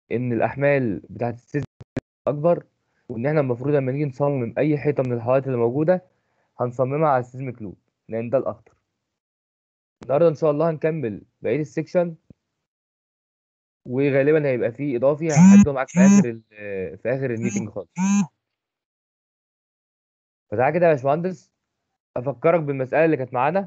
ان الاحمال بتاعت السيزم اكبر وان احنا المفروض لما نيجي نصمم اي حيطه من الحوائط اللي موجوده هنصممها على السيزميك لود لان ده الاخطر النهارده ان شاء الله هنكمل بقيه السكشن وغالبا هيبقى فيه اضافي هحدده معاك في اخر ال- في اخر الميتنج خالص فتعالى كده يا باشمهندس افكرك بالمساله اللي كانت معانا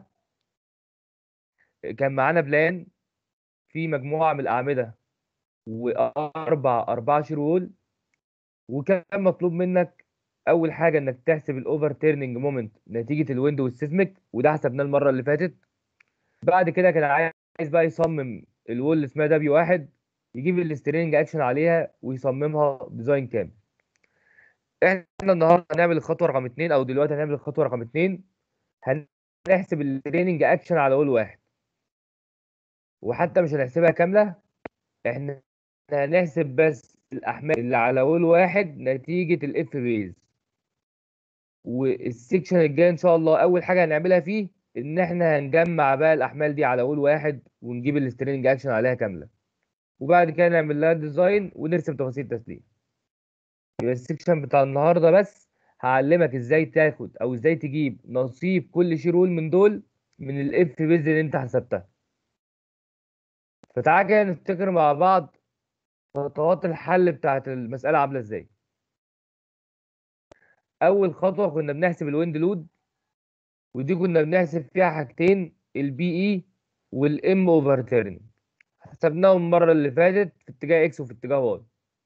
كان معانا بلان في مجموعه من الاعمده واربع اربع شير وول وكان مطلوب منك اول حاجه انك تحسب الاوفر تيرنينج مومنت نتيجه الويند والسيزميك وده حسبناه المره اللي فاتت بعد كده كان عايز بقى يصمم الوول اللي اسمها دبليو واحد يجيب السترينج اكشن عليها ويصممها ديزاين كامل احنا النهارده هنعمل الخطوه رقم اتنين او دلوقتي هنعمل الخطوه رقم اتنين هنحسب التريننج اكشن على وول واحد وحتى مش هنحسبها كامله احنا هنحسب بس الاحمال اللي على وول واحد نتيجه الاف بيز والسكشن الجاي ان شاء الله اول حاجه هنعملها فيه ان احنا هنجمع بقى الاحمال دي على وول واحد ونجيب السترينج اكشن عليها كامله وبعد كده نعمل لها ديزاين ونرسم تفاصيل التسليم يبقى السكشن بتاع النهارده بس هعلمك ازاي تاخد او ازاي تجيب نصيب كل شيرول من دول من الاف بيز اللي انت حسبتها فتعالى كده نفتكر مع بعض خطوات الحل بتاعت المسألة عاملة ازاي أول خطوة كنا بنحسب الويند لود ودي كنا بنحسب فيها حاجتين البي اي والام اوفر تيرن حسبناهم المرة اللي فاتت في اتجاه اكس وفي اتجاه واي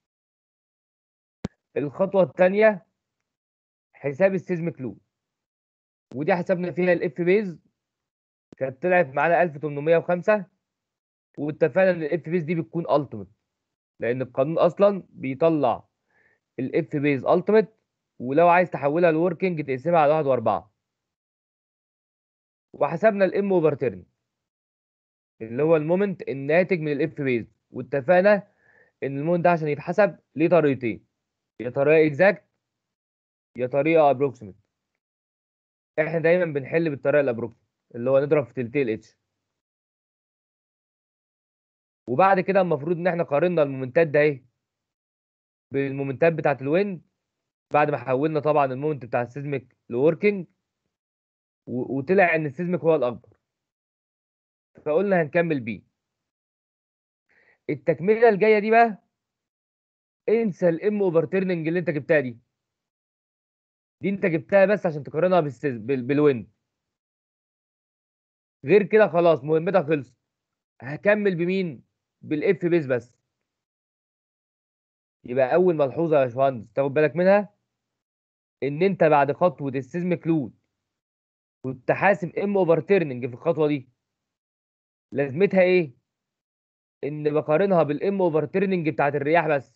الخطوة الثانية حساب السيزميك لود ودي حسبنا فيها الاف بيز كانت طلعت معانا 1805 واتفقنا ان الاف بيز دي بتكون التيميت لان القانون اصلا بيطلع الاف بيز التيميت ولو عايز تحولها لوركينج تقسمها على 1 و4 وحسبنا الام اوفر تيرن اللي هو المومنت الناتج من الاف بيز واتفقنا ان المومنت ده عشان يتحسب ليه طريقتين يا طريقه اكزاكت يا طريقه ابروكسيمت احنا دايما بنحل بالطريقه الابروكسيمت اللي هو نضرب في تلتين اتش وبعد كده المفروض ان احنا قارنا المومنتات ده اهي بالمومنتات بتاعت الويند بعد ما حولنا طبعا المومنت بتاع السيزميك لوركينج و- وطلع ان السيزميك هو الاكبر فقلنا هنكمل بيه التكمله الجايه دي بقى انسى الام اوفر تيرنينج اللي انت جبتها دي دي انت جبتها بس عشان تقارنها بالسيز بال- بالويند غير كده خلاص مهمتها خلصت هكمل بمين بالاف بيز بس يبقى اول ملحوظه يا باشمهندس تاخد بالك منها ان انت بعد خطوه السيزميك لود كنت حاسب ام اوفر تيرنينج في الخطوه دي لازمتها ايه ان بقارنها بالام اوفر تيرنينج بتاعت الرياح بس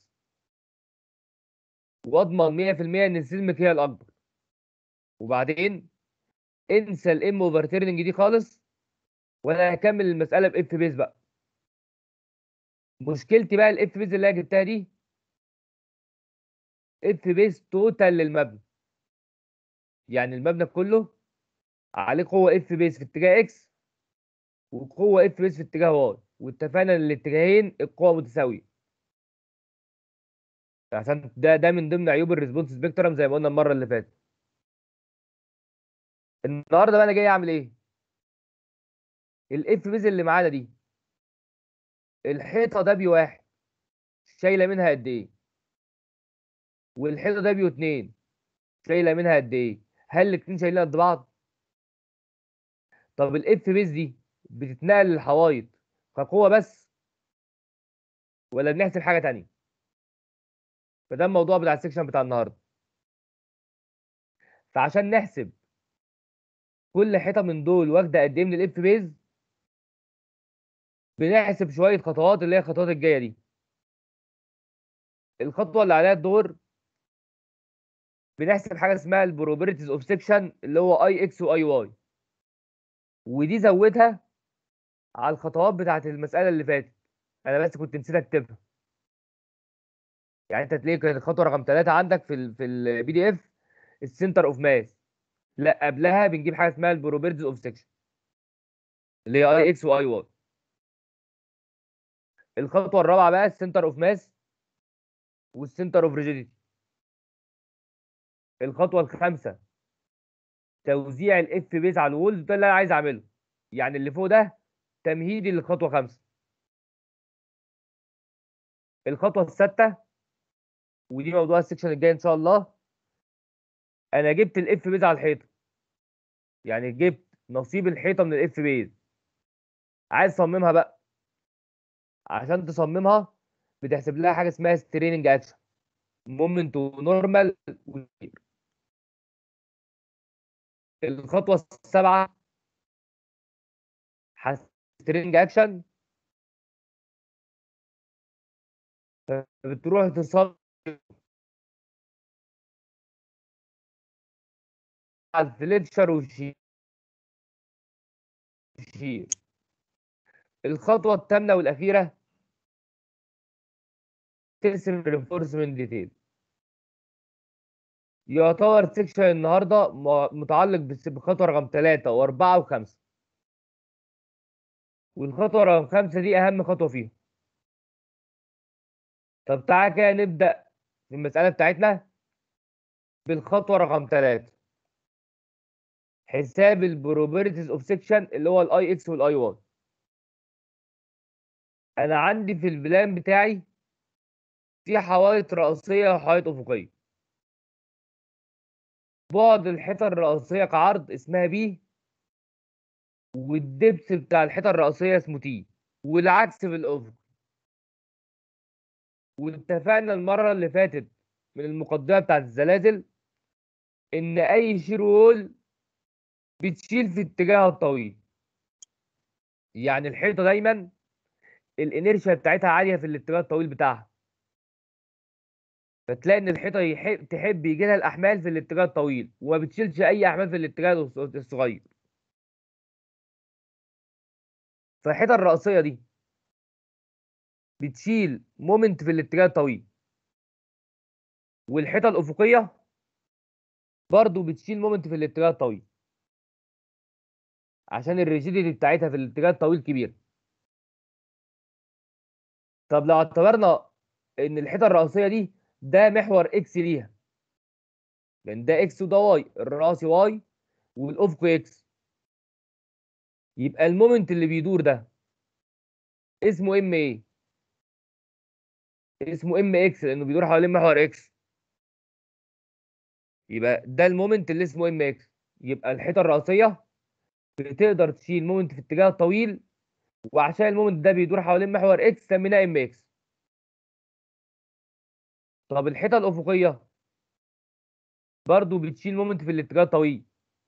واضمن 100% ان السيزميك هي الاكبر وبعدين انسى الام اوفر تيرنينج دي خالص وانا هكمل المساله باف بيز بقى مشكلتي بقى الاف بيز اللي انا جبتها دي اف بيز توتال للمبنى يعني المبنى كله عليه قوه اف بيز في اتجاه اكس وقوه اف بيز في اتجاه واي واتفقنا ان الاتجاهين القوه متساويه عشان ده ده من ضمن عيوب الريسبونس سبيكترم زي ما قلنا المره اللي فاتت النهارده بقى انا جاي اعمل ايه الاف بيز اللي معانا دي الحيطه دبليو واحد شايله منها قد ايه والحيطه دبليو اتنين شايله منها قد ايه هل الاتنين شايلين قد بعض طب الاف بيز دي بتتنقل للحوايط كقوه بس ولا بنحسب حاجه تانية فده الموضوع بتاع السكشن بتاع النهارده فعشان نحسب كل حيطه من دول واخده قد ايه من الاف بيز بنحسب شويه خطوات اللي هي الخطوات الجايه دي الخطوه اللي عليها الدور بنحسب حاجه اسمها البروبرتيز اوف سكشن اللي هو اي اكس واي واي ودي زودها على الخطوات بتاعت المساله اللي فاتت انا بس كنت نسيت اكتبها يعني انت تلاقي كانت الخطوه رقم 3 عندك في ال في البي دي اف السنتر اوف ماس لا قبلها بنجيب حاجه اسمها البروبرتيز اوف سكشن اللي هي اي اكس واي واي الخطوه الرابعه بقى السنتر اوف ماس والسنتر اوف ريجيديتي الخطوه الخامسه توزيع الاف بيز على الوولز ده اللي انا عايز اعمله يعني اللي فوق ده تمهيدي للخطوه خمسة الخطوه السادسه ودي موضوع السكشن الجاي ان شاء الله انا جبت الاف بيز على الحيطه يعني جبت نصيب الحيطه من الاف بيز عايز اصممها بقى عشان تصممها بتحسب لها حاجه اسمها ستريننج اكشن مومنت ونورمال الخطوه السابعه سترينج اكشن بتروح تصمم على الفليتشر والشير الخطوة الثامنة والأخيرة ترسم رينفورسمنت ديتيل يعتبر سيكشن النهارده م- متعلق بس- بخطوة رقم ثلاثة وأربعة وخمسة والخطوة رقم خمسة دي أهم خطوة فيهم طب تعالى كده نبدأ في المسألة بتاعتنا بالخطوة رقم ثلاثة حساب البروبرتيز اوف سيكشن اللي هو الاي اكس والاي واي انا عندي في البلان بتاعي في حوائط رئيسيه وحوائط افقيه بعد الحيطه الرئيسيه كعرض اسمها بي والدبس بتاع الحيطه الرئيسيه اسمه تي والعكس في الافق واتفقنا المره اللي فاتت من المقدمه بتاعت الزلازل ان اي شير وول بتشيل في اتجاهها الطويل يعني الحيطه دايما الانيرشيا بتاعتها عاليه في الاتجاه الطويل بتاعها فتلاقي ان الحيطه يحب تحب يجي لها الاحمال في الاتجاه الطويل وما بتشيلش اي احمال في الاتجاه الص- الصغير فالحيطه الرئيسيه دي بتشيل مومنت في الاتجاه الطويل والحيطه الافقيه برضو بتشيل مومنت في الاتجاه الطويل عشان الريجيديتي بتاعتها في الاتجاه الطويل كبير طب لو اعتبرنا ان الحيطه الرئيسيه دي ده محور اكس ليها لان ده اكس وده واي الرئيسي واي والافقي اكس يبقى المومنت اللي بيدور ده اسمه ام ايه اسمه ام اكس لانه بيدور حوالين محور اكس يبقى ده المومنت اللي اسمه ام اكس يبقى الحيطه الرئيسيه بتقدر تشيل مومنت في الاتجاه الطويل وعشان المومنت ده بيدور حوالين محور اكس سميناه ام اكس طب الحيطه الافقيه برضو بتشيل مومنت في الاتجاه الطويل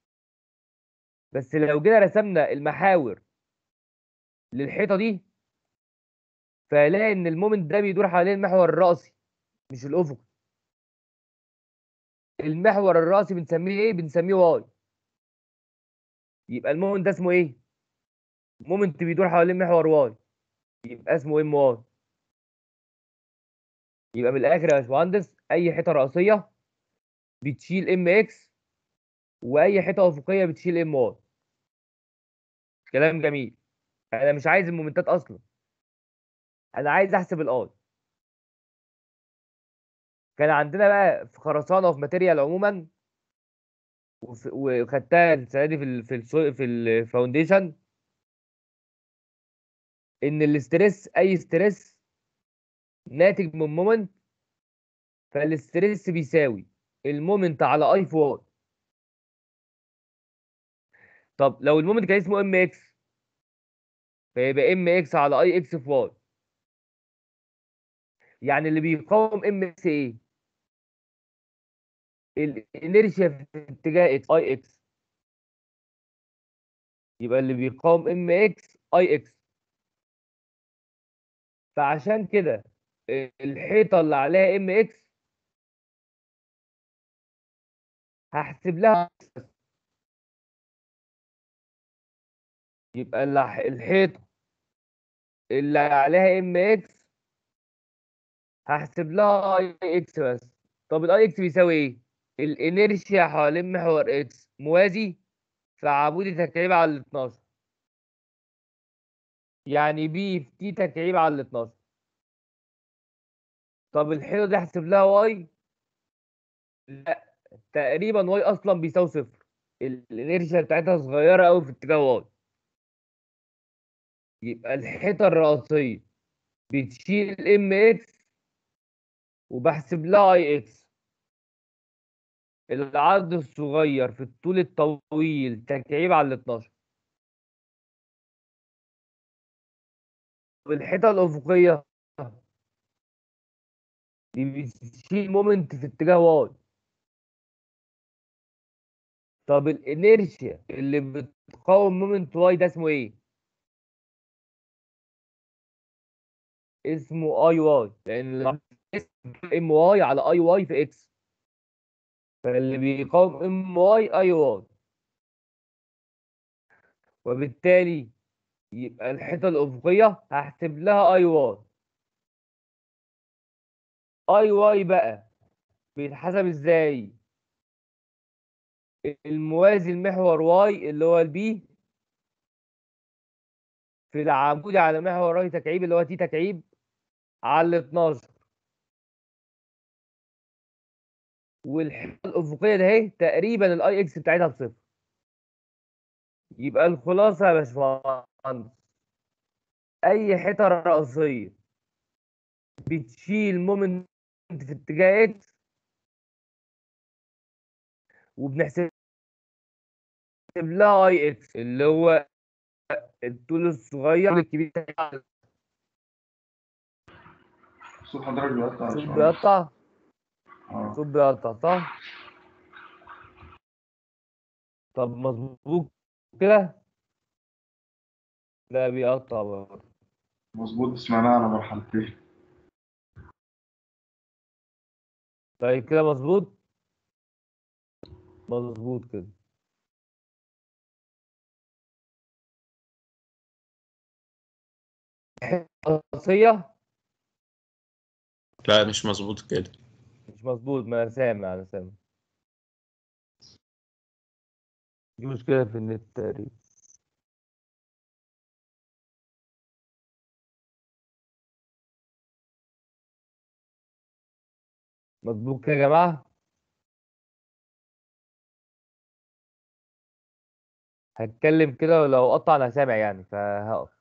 بس لو جينا رسمنا المحاور للحيطه دي فهلاقي ان المومنت ده بيدور حوالين المحور الرأسي مش الافقي المحور الرأسي بنسميه ايه بنسميه واي يبقى المومنت ده اسمه ايه مومنت بيدور حوالين محور واي يبقى اسمه ام واي يبقى من الاخر يا باشمهندس اي حيطه رئيسيه بتشيل ام اكس واي حيطه افقيه بتشيل ام واي كلام جميل انا مش عايز المومنتات اصلا انا عايز احسب الاي كان عندنا بقى في خرسانه وفي ماتيريال عموما وف- وخدتها السنه دي في ال في ال في الفاونديشن ان الاسترس اي ستريس ناتج من مومنت فالاسترس بيساوي المومنت على اي في واي طب لو المومنت كان اسمه ام اكس فيبقى ام اكس على اي اكس في واي يعني اللي بيقاوم ام اكس ايه الانيرشيا في اتجاه اكس اي اكس يبقى اللي بيقاوم ام اكس اي اكس فعشان كده الحيطه اللي عليها ام اكس هحسب لها يبقى الح- الحيطه اللي عليها ام اكس هحسب لها اي اكس بس طب الاي اكس بيساوي ايه الانيرشيا حوالين محور اكس موازي في عمودي تكعيب على ال 12 يعني بي في تي تكعيب على ال 12 طب الحيطه دي احسب لها واي لا تقريبا واي اصلا بيساوي صفر الانيرشيا بتاعتها صغيره قوي في اتجاه واي يبقى الحيطه الرئيسيه بتشيل ام اكس وبحسب لها اي اكس العرض الصغير في الطول الطويل تكعيب على ال 12 والحيطه الافقيه دي بتشيل مومنت في اتجاه واي طب الانيرشيا اللي بتقاوم مومنت واي ده اسمه ايه اسمه اي واي لان ام واي على اي واي في اكس فاللي بيقاوم ام واي اي واي وبالتالي يبقى الحيطه الافقيه هحسب لها اي واي اي واي بقى بيتحسب ازاي الموازي المحور واي اللي هو البي في العمود على محور واي تكعيب اللي هو تي تكعيب على ال 12 والحيطه الافقيه ده اهي تقريبا الاي اكس بتاعتها بصفر يبقى الخلاصه يا باشمهندس اي حيطه رئيسيه بتشيل مومنت في اتجاه اكس وبنحسب لها اي اكس اللي هو الطول الصغير الكبير صوت حضرتك بيقطع يا صوت باشمهندس. بيقطع اه صوت بيقطع صح طب مظبوط كده لا بيقطع برضه مظبوط سمعناها على مرحلتين طيب كده مظبوط مظبوط كده الرئيسية لا مش مظبوط كده مش مظبوط ما انا سامع انا سامع دي مشكلة في النت تقريبا مظبوط كده يا جماعة هتكلم كده ولو قطع انا سامع يعني فهقف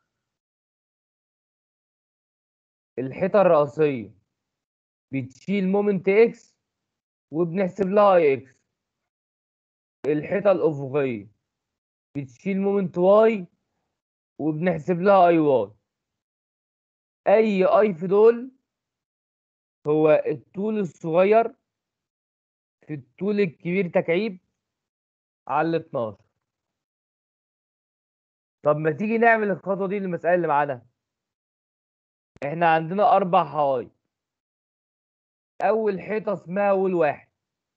الحيطة الرئيسية بتشيل مومنت اكس وبنحسب لها اي اكس الحيطة الأفقية بتشيل مومنت واي وبنحسب لها اي واي اي اي في دول هو الطول الصغير في الطول الكبير تكعيب على ال 12 طب ما تيجي نعمل الخطوة دي للمسألة اللي معانا احنا عندنا أربع حوايط أول حيطة اسمها وول واحد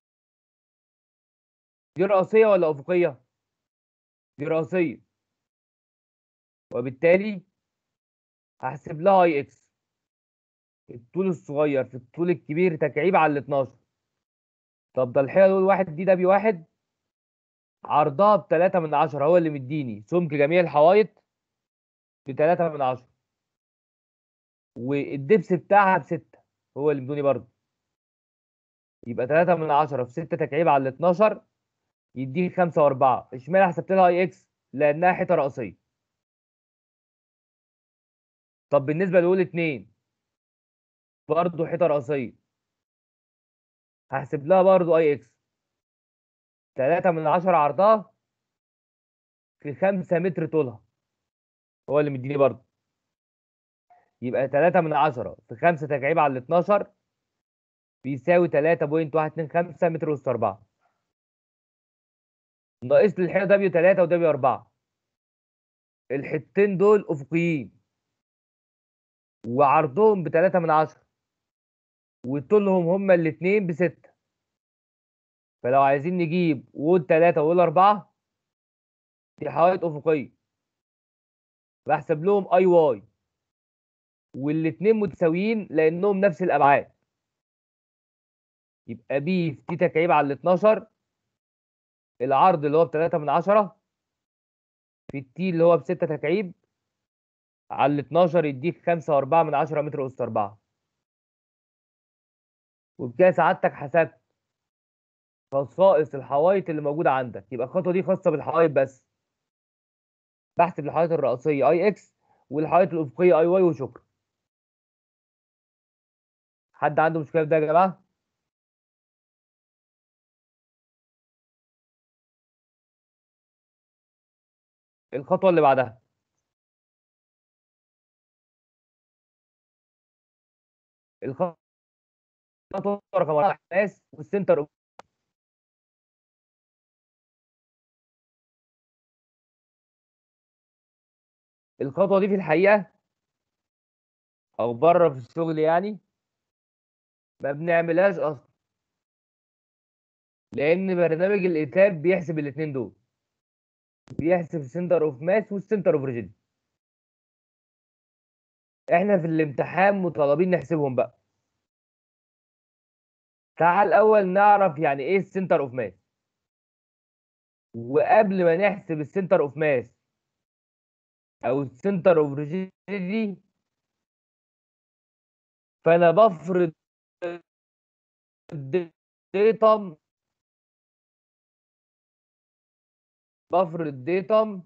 دي رئيسية ولا أفقية؟ دي رئيسية وبالتالي هحسب لها اي اكس الطول الصغير في الطول الكبير تكعيب على ال 12 طب ده الحيطة دول واحد دي ده بي واحد عرضها بتلاتة من عشرة هو اللي مديني سمك جميع الحوايط بتلاتة من عشرة والدبس بتاعها بستة هو اللي مدوني برضه يبقى تلاتة من عشرة في ستة تكعيب على ال 12 يديك خمسة وأربعة اشمعنى حسبت لها اي اكس؟ لأنها حيطة رئيسية طب بالنسبة لأول اتنين برضه حيطة رئيسية هحسب لها برضه اي اكس تلاتة من عشرة عرضها في خمسة متر طولها هو اللي مديني برضه يبقى تلاتة من عشرة في خمسة تكعيب على ال 12 بيساوي تلاتة بوينت واحد اتنين خمسة متر وسط أربعة ناقص لي الحيطة دبليو تلاتة ودبليو أربعة الحتتين دول أفقيين وعرضهم بتلاتة من عشرة وطولهم هما الاتنين بستة فلو عايزين نجيب وول تلاتة وول أربعة دي حوائط أفقية بحسب لهم أي واي والاتنين متساويين لأنهم نفس الأبعاد يبقى بي في تي تكعيب على ال 12 العرض اللي هو بتلاتة من عشرة في التي اللي هو بستة تكعيب على ال 12 يديك خمسة وأربعة من عشرة متر أس أربعة وبكده سعادتك حسبت خصائص الحوايط اللي موجوده عندك يبقى الخطوه دي خاصه بالحوايط بس بحسب الحوايط الرئيسيه اي اكس والحوايط الافقيه اي واي وشكرا حد عنده مشكله في ده يا جماعه الخطوه اللي بعدها الخطوه رقم واحد ماس والسنتر الخطوه دي في الحقيقه او بره في الشغل يعني ما بنعملهاش اصلا لان برنامج الاتاب بيحسب الاثنين دول بيحسب السنتر اوف ماس والسنتر اوف ريجيدي احنا في الامتحان مطالبين نحسبهم بقى تعال الاول نعرف يعني ايه السنتر اوف ماس وقبل ما نحسب السنتر اوف ماس او السنتر اوف ريجيدي فانا بفرض ديتم بفرض ديتم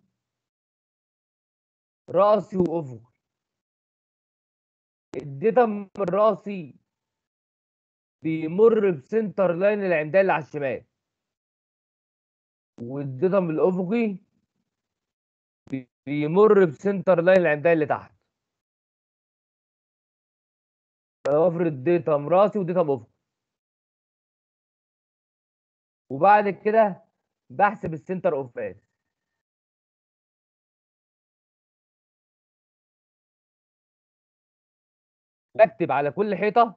راسي وافقي الديتم الراسي بيمر بسنتر لاين العمدان اللي على الشمال والديتم الافقي بيمر بسنتر لاين العمدان اللي تحت فبفرض ديتم راسي وديتم افقي وبعد كده بحسب السنتر اوف ماس بكتب على كل حيطه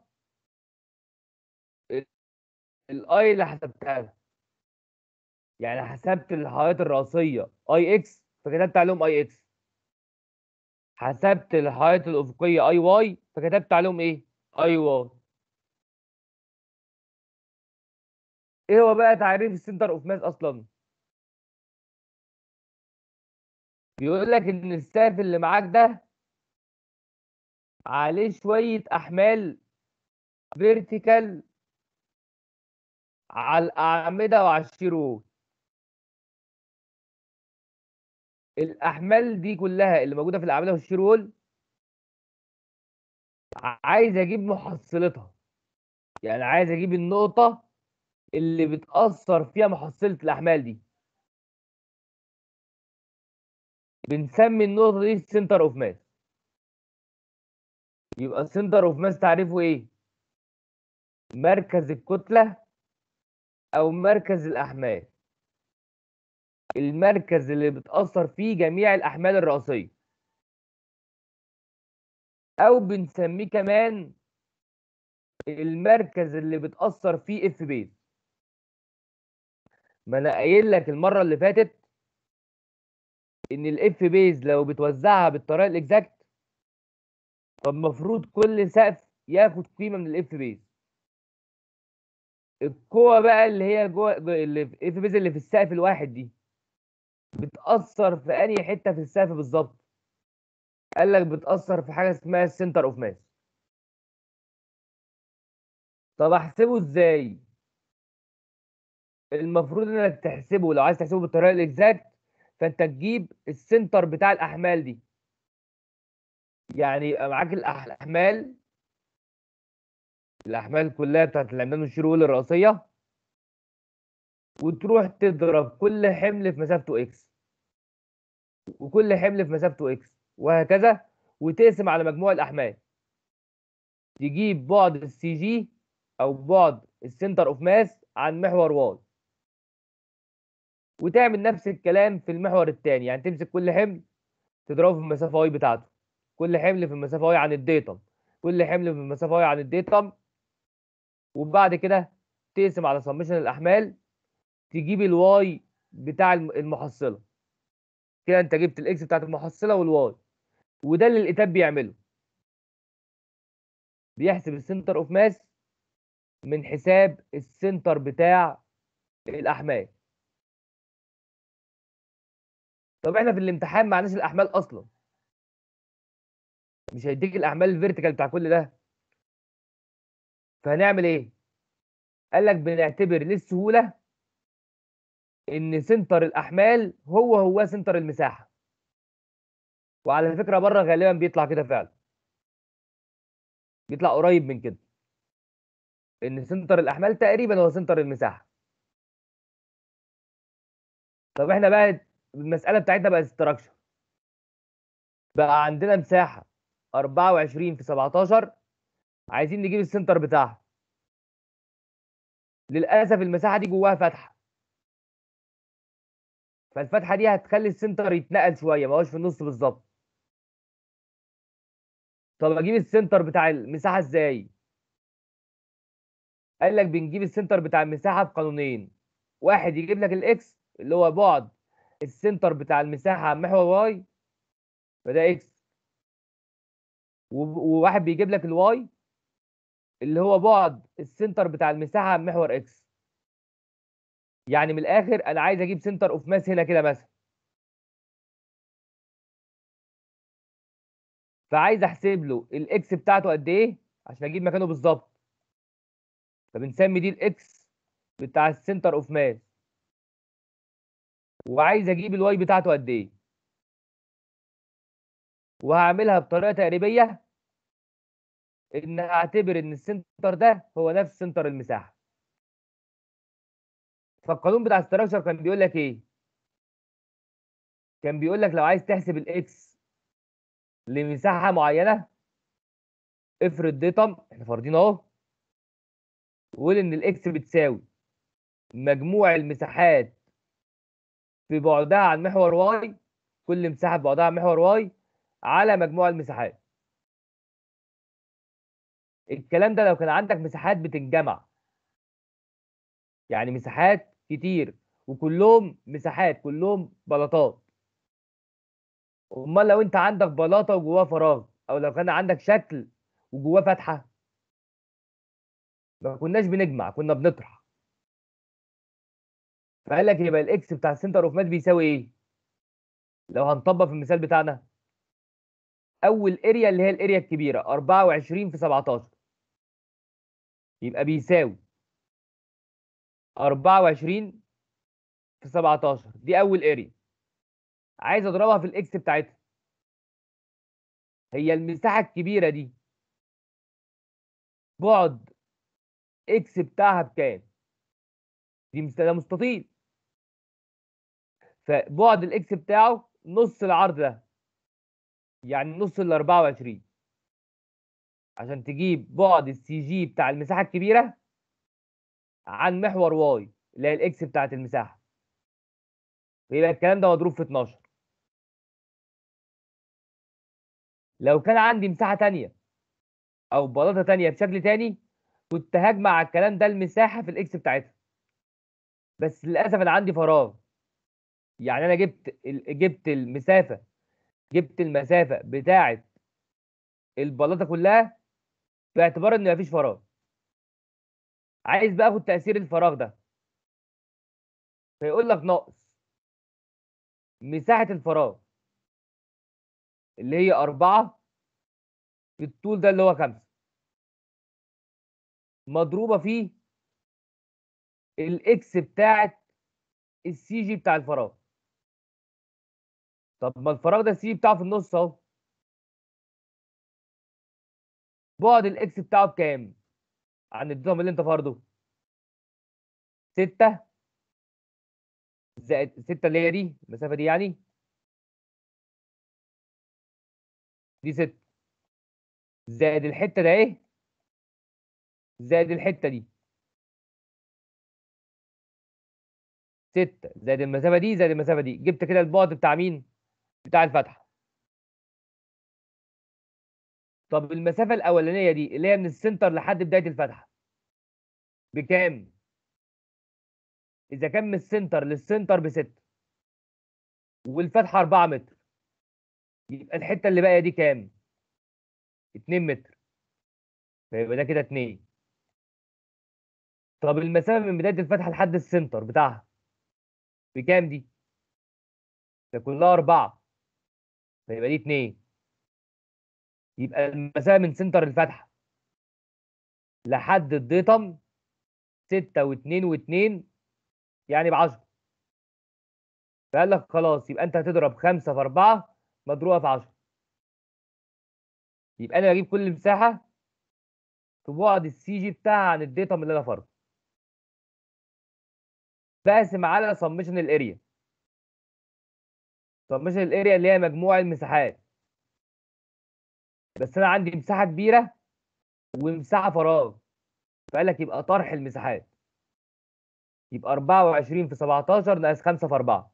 الاي اللي حسبتها لها يعني حسبت الحائط الرئيسيه اي اكس فكتبت عليهم اي اكس حسبت الحائط الافقيه اي واي فكتبت عليهم ايه اي واي ايه هو بقى تعريف السنتر اوف ماس اصلا بيقول لك ان السقف اللي معاك ده عليه شويه احمال فيرتيكال على الاعمده وعلى الشيرول الاحمال دي كلها اللي موجوده في الاعمده والشيرول عايز اجيب محصلتها يعني عايز اجيب النقطه اللي بتاثر فيها محصله الاحمال دي بنسمي النقطه دي سنتر اوف ماس يبقى السنتر اوف ماس تعريفه ايه مركز الكتله او مركز الاحمال المركز اللي بتاثر فيه جميع الاحمال الرئيسيه او بنسميه كمان المركز اللي بتاثر فيه اف بيز ما انا قايل لك المره اللي فاتت ان الاف بيز لو بتوزعها بالطريقه الاكزاكت فالمفروض كل سقف ياخد قيمه من الاف بيز القوه بقى اللي هي جوه اللي في اف بيز اللي في السقف الواحد دي بتاثر في انهي حته في السقف بالظبط قال لك بتاثر في حاجه اسمها السنتر اوف ماس طب احسبه ازاي المفروض انك تحسبه لو عايز تحسبه بالطريقه الاكزاكت فانت تجيب السنتر بتاع الاحمال دي يعني يبقى معاك الأح- الاحمال الاحمال كلها بتاعت العمدان والشيرول الرئيسيه وتروح تضرب كل حمل في مسافته اكس وكل حمل في مسافته اكس وهكذا وتقسم على مجموع الاحمال تجيب بعد السي جي او بعد السنتر اوف ماس عن محور واي وتعمل نفس الكلام في المحور الثاني يعني تمسك كل حمل تضربه في المسافه واي بتاعته كل حمل في المسافه واي عن الديتم كل حمل في المسافه واي عن الديتم وبعد كده تقسم على سمشن الاحمال تجيب الواي بتاع الم- المحصله كده انت جبت الاكس بتاعت المحصله والواي وده اللي الاتاب بيعمله بيحسب السنتر اوف ماس من حساب السنتر بتاع الاحمال طب احنا في الامتحان معناش الاحمال اصلا مش هيديك الاحمال الفيرتيكال بتاع كل ده فهنعمل ايه قال لك بنعتبر للسهوله ان سنتر الاحمال هو هو سنتر المساحه وعلى فكره بره غالبا بيطلع كده فعلا بيطلع قريب من كده ان سنتر الاحمال تقريبا هو سنتر المساحه طب احنا بقى المساله بتاعتنا بقت استراكشر بقى عندنا مساحه 24 في 17 عايزين نجيب السنتر بتاعها للاسف المساحه دي جواها فتحه فالفتحه دي هتخلي السنتر يتنقل شويه ما هوش في النص بالظبط طب اجيب السنتر بتاع المساحه ازاي قال لك بنجيب السنتر بتاع المساحه بقانونين واحد يجيب لك الاكس اللي هو بعد السنتر بتاع المساحه عن محور واي فده اكس وواحد بيجيب لك الواي اللي هو بعد السنتر بتاع المساحه عن محور اكس يعني من الاخر انا عايز اجيب سنتر اوف ماس هنا كده مثلا فعايز احسب له الاكس بتاعته قد ايه عشان اجيب مكانه بالظبط فبنسمي دي الاكس بتاع السنتر اوف ماس وعايز اجيب الواي بتاعته قد ايه وهعملها بطريقه تقريبيه ان هعتبر ان السنتر ده هو نفس سنتر المساحه فالقانون بتاع الستراكشر كان بيقول لك ايه كان بيقول لك لو عايز تحسب الاكس لمساحه معينه افرض ديتم احنا فارضين اهو وقول ان الاكس بتساوي مجموع المساحات في بعدها عن محور واي كل مساحه بعدها عن محور واي على مجموع المساحات الكلام ده لو كان عندك مساحات بتتجمع يعني مساحات كتير وكلهم مساحات كلهم بلاطات امال لو انت عندك بلاطه وجواها فراغ او لو كان عندك شكل وجواه فتحه ما كناش بنجمع كنا بنطرح فقال لك يبقى الاكس بتاع السنتر اوف ماس بيساوي ايه لو هنطبق في المثال بتاعنا اول اريا اللي هي الاريا الكبيره 24 في 17 يبقى بيساوي 24 في 17 دي اول اريا عايز اضربها في الاكس بتاعتها هي المساحه الكبيره دي بعد اكس بتاعها بكام دي مست- ده مستطيل فبعد الاكس بتاعه نص العرض ده يعني نص ال 24 عشان تجيب بعد السي جي بتاع المساحه الكبيره عن محور واي اللي هي الاكس بتاعت المساحه يبقى الكلام ده مضروب في 12 لو كان عندي مساحه تانية او بلاطه تانية بشكل تاني كنت هجمع على الكلام ده المساحه في الاكس بتاعتها بس للاسف انا عندي فراغ يعني انا جبت ال- جبت المسافه جبت المسافه بتاعه البلاطه كلها باعتبار ان مفيش فراغ عايز بقى اخد تاثير الفراغ ده فيقول لك ناقص مساحه الفراغ اللي هي 4 في الطول ده اللي هو 5 مضروبه فيه الاكس بتاعه السي جي بتاع الفراغ طب ما الفراغ ده السي جي بتاعه في النص اهو بعد الاكس بتاعه بكام عن الديتم اللي انت فارضه 6 زائد 6 اللي هي دي المسافه دي يعني دي 6 زائد الحته ده ايه زائد الحته دي 6 زائد المسافه دي زائد المسافه دي جبت كده البعد بتاع مين بتاع الفتحه طب المسافه الاولانيه دي اللي هي من السنتر لحد بدايه الفتحه بكام اذا كان من السنتر للسنتر ب 6 والفتحه 4 متر يبقى الحته اللي باقيه دي كام 2 متر فيبقى ده كده 2 طب المسافه من بدايه الفتحه لحد السنتر بتاعها بكام دي ده كلها 4 فيبقى دي 2 يبقى المسافه من سنتر الفتحه لحد الديتم 6 و2 و2 يعني ب 10 فقال لك خلاص يبقى انت هتضرب 5 في 4 مضروبه في 10 يبقى انا بجيب كل مساحه في بعد السي جي بتاعها عن الديتم اللي انا فارضه بقسم على سمشن الاريا سمشن الاريا اللي هي مجموع المساحات بس انا عندي مساحه كبيره ومساحه فراغ فقال لك يبقى طرح المساحات يبقى 24 في 17 ناقص 5 في 4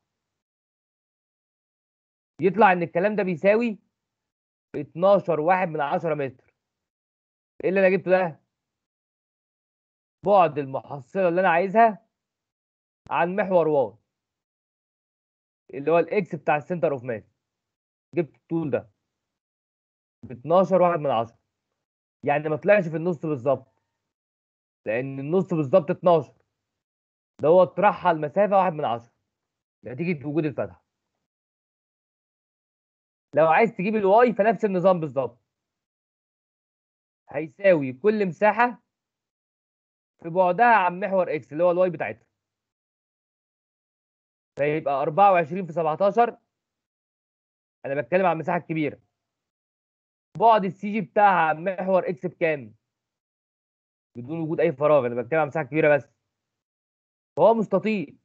يطلع ان الكلام ده بيساوي 12 واحد من 10 متر ايه اللي انا جبته ده بعد المحصله اللي انا عايزها عن محور واي اللي هو الاكس بتاع السنتر اوف ماس جبت الطول ده ب 12 واحد من 10 يعني ما طلعش في النص بالظبط لان النص بالظبط 12 ده هو طرحها المسافه واحد من 10 نتيجه وجود الفتحه لو عايز تجيب الواي فنفس النظام بالظبط هيساوي كل مساحه في بعدها عن محور اكس اللي هو الواي بتاعتها فيبقى 24 في 17 انا بتكلم عن المساحه الكبيره بعد السي جي بتاعها عن محور اكس بكام بدون وجود اي فراغ انا بتكلم عن مساحه كبيره بس فهو مستطيل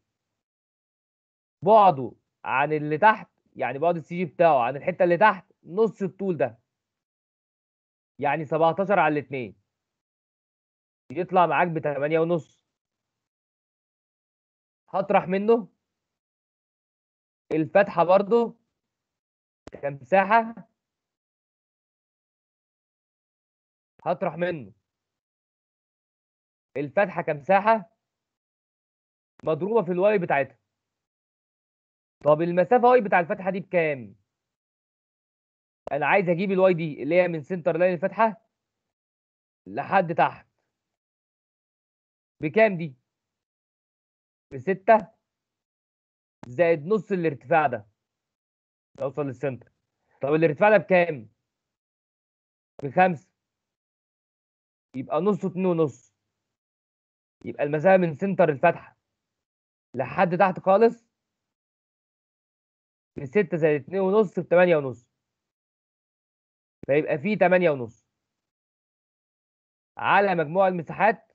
بعده عن اللي تحت يعني بعد السي جي بتاعه عن الحته اللي تحت نص الطول ده يعني 17 على الاثنين يطلع معاك ب 8 ونص هطرح منه الفتحه برضو كمساحه هطرح منه الفتحه كمساحه مضروبه في الواي بتاعتها طب المسافه واي بتاع الفتحه دي بكام انا عايز اجيب الواي دي اللي هي من سنتر لاين الفتحه لحد تحت بكام دي بستة زائد نص الارتفاع ده اوصل للسنتر طب الارتفاع ده بكام بخمسة يبقى نص اتنين ونص يبقى المسافة من سنتر الفتحة لحد تحت خالص بستة زائد اتنين ونص بتمانية ونص فيبقى فيه تمانية ونص على مجموع المساحات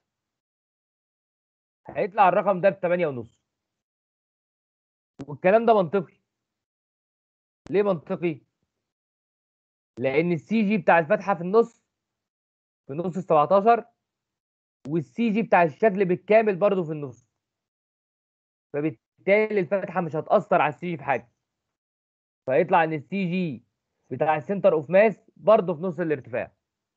هيطلع الرقم ده بتمانية ونص والكلام ده منطقي ليه منطقي؟ لأن السي جي بتاع الفتحة في النص في نص ال 17 والسي جي بتاع الشكل بالكامل برضه في النص فبالتالي الفتحة مش هتأثر على السي جي في حاجة فيطلع إن السي جي بتاع السنتر اوف ماس برضه في نص الارتفاع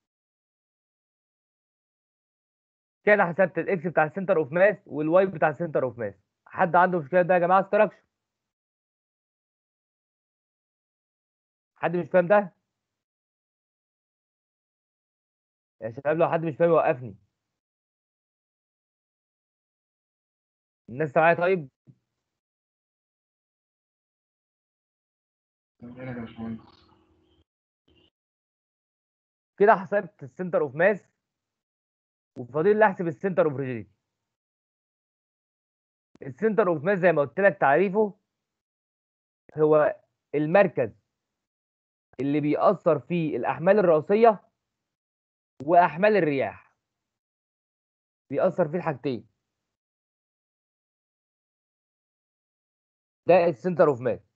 كده حسبت الاكس بتاع السنتر اوف ماس والواي بتاع السنتر اوف ماس حد عنده مشكله ده يا جماعه استراكشر حد مش فاهم ده يا شباب لو حد مش فاهم يوقفني الناس معايا طيب تمام يا باشمهندس كده حسبت السنتر اوف ماس وفاضل لي احسب السنتر اوف ريجيديتي السنتر اوف ماس زي ما قلت لك تعريفه هو المركز اللي بيأثر فيه الأحمال الرئيسية وأحمال الرياح بيأثر فيه الحاجتين ده السنتر اوف ماس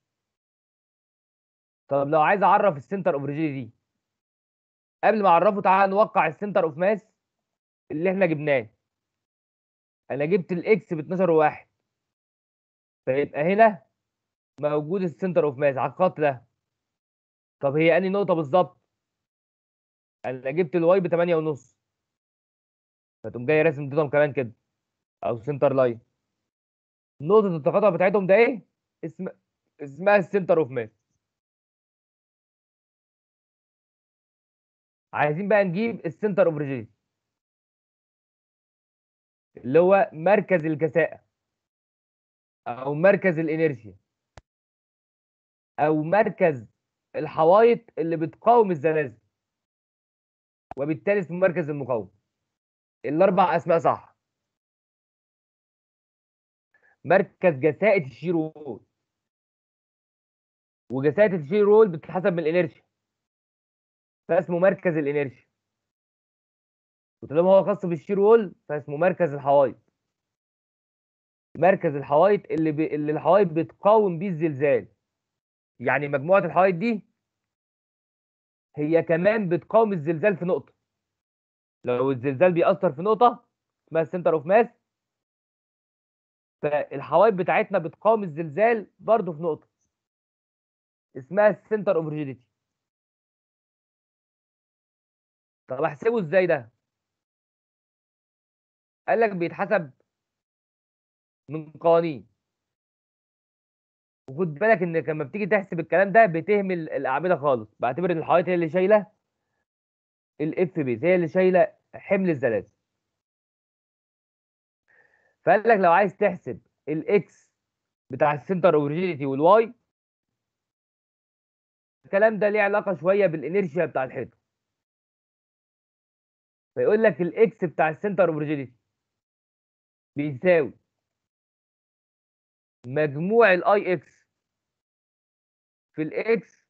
طب لو عايز اعرف السنتر اوف ريجيديتي قبل ما اعرفه تعالى نوقع السنتر اوف ماس اللي احنا جبناه انا جبت الاكس ب 12 واحد فيبقى هنا موجود السنتر اوف ماس على الخط ده طب هي انهي نقطه بالظبط انا جبت الواي ب 8 ونص فتقوم جاي راسم ديتهم كمان كده او سنتر لاين نقطه التقاطع بتاعتهم ده ايه اسم اسمها السنتر اوف ماس عايزين بقى نجيب السنتر اوف ريجيديتي اللي هو مركز الكثافه او مركز الانيرشيا او مركز الحوايط اللي بتقاوم الزلازل وبالتالي اسمه مركز المقاومه الاربع اسماء صح مركز جساءة الشير وول وجساءة الشير وول بتتحسب من الانرشيا فاسمه مركز الانرشيا وطالما هو خاص بالشير وول فاسمه مركز الحوايط مركز الحوايط اللي ب... اللي الحوايط بتقاوم بيه الزلزال يعني مجموعة الحوايط دي هي كمان بتقاوم الزلزال في نقطة لو الزلزال بيأثر في نقطة اسمها السنتر اوف ماس فالحوايط بتاعتنا بتقاوم الزلزال برضه في نقطة اسمها السنتر اوف ريجيديتي طب احسبه ازاي ده؟ قال لك بيتحسب من قوانين وخد بالك ان لما بتيجي تحسب الكلام ده بتهمل الاعمده خالص بعتبر ان الحوايط هي اللي شايله الاف بيز هي اللي شايله حمل الزلازل فقال لك لو عايز تحسب الاكس بتاع السنتر اوريجينيتي والواي الكلام ده ليه علاقه شويه بالانيرشيا بتاع الحيطه فيقول لك الاكس بتاع السنتر اوريجينيتي بيساوي مجموع الاي اكس في الاكس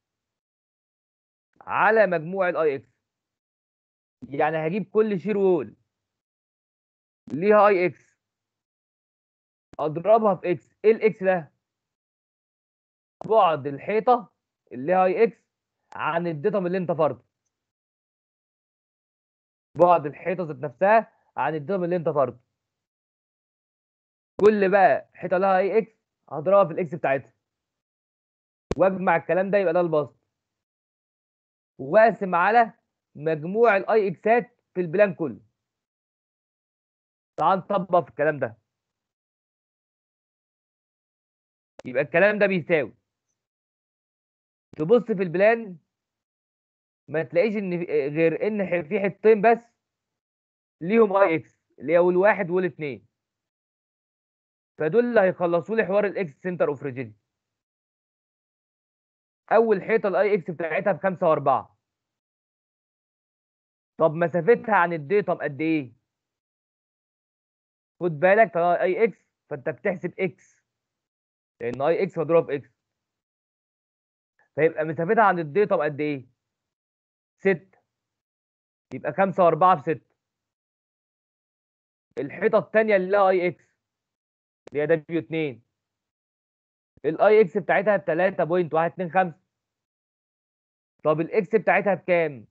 على مجموع الاي اكس يعني هجيب كل شير وول ليها اي اكس اضربها في اكس ايه الاكس ده بعد الحيطه اللي ليها اي اكس عن الديتم اللي انت فرضه بعد الحيطه ذات نفسها عن الديتم اللي انت فرضه كل بقى حيطه لها اي اكس هضربها في الاكس بتاعتها واجمع الكلام ده يبقى ده البسط واقسم على مجموع الاي اكسات في البلان كله تعال نطبق في الكلام ده يبقى الكلام ده بيساوي تبص في البلان ما تلاقيش ان غير ان في حتتين بس ليهم اي اكس اللي هي والواحد والاثنين فدول اللي هيخلصوا لي حوار الاكس سنتر اوف ريجيدي اول حيطه الاي اكس بتاعتها بخمسة واربعة طب مسافتها عن الديتم قد ايه خد بالك طالما اي اكس فانت بتحسب اكس لان اي اكس مضروبه في اكس فيبقى مسافتها عن الديتم قد ايه 6 يبقى 5 و4 في 6 الحيطه الثانيه اللي لها اي اكس اللي هي دبليو 2 الاي اكس بتاعتها ب 3.125 طب الاكس بتاعتها بكام؟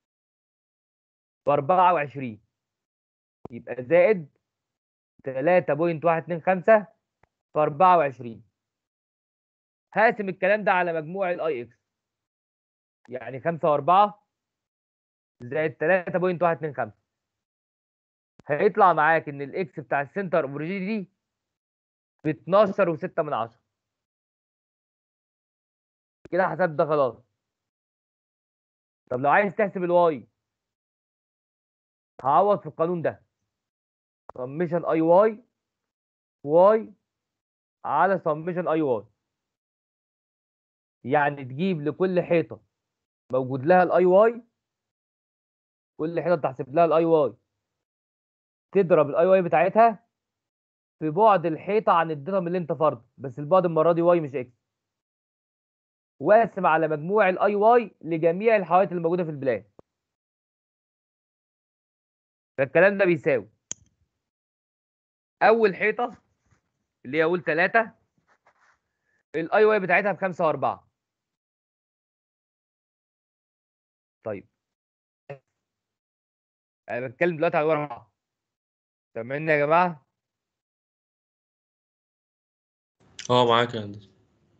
ب 24 يبقى زائد 3.125 في 24 هقسم الكلام ده على مجموع الاي اكس يعني 5 و4 زائد 3.125 هيطلع معاك ان الاكس بتاع السنتر اوف دي ب 12 و6 من 10 كده حسبت ده خلاص طب لو عايز تحسب الواي هعوض في القانون ده سميشن اي واي واي على سميشن اي واي يعني تجيب لكل حيطه موجود لها الاي واي كل حيطه تحسب لها الاي واي تضرب الاي واي بتاعتها في بعد الحيطه عن الديتم اللي انت فرضه بس البعد المره دي واي مش اكس واقسم على مجموع الاي واي لجميع الحوائط الموجوده في البلان فالكلام ده بيساوي اول حيطه اللي هي اول 3 الاي واي بتاعتها بخمسة واربعة طيب انا بتكلم دلوقتي على اربعة سامعيني يا جماعه اه معاك يا هندسة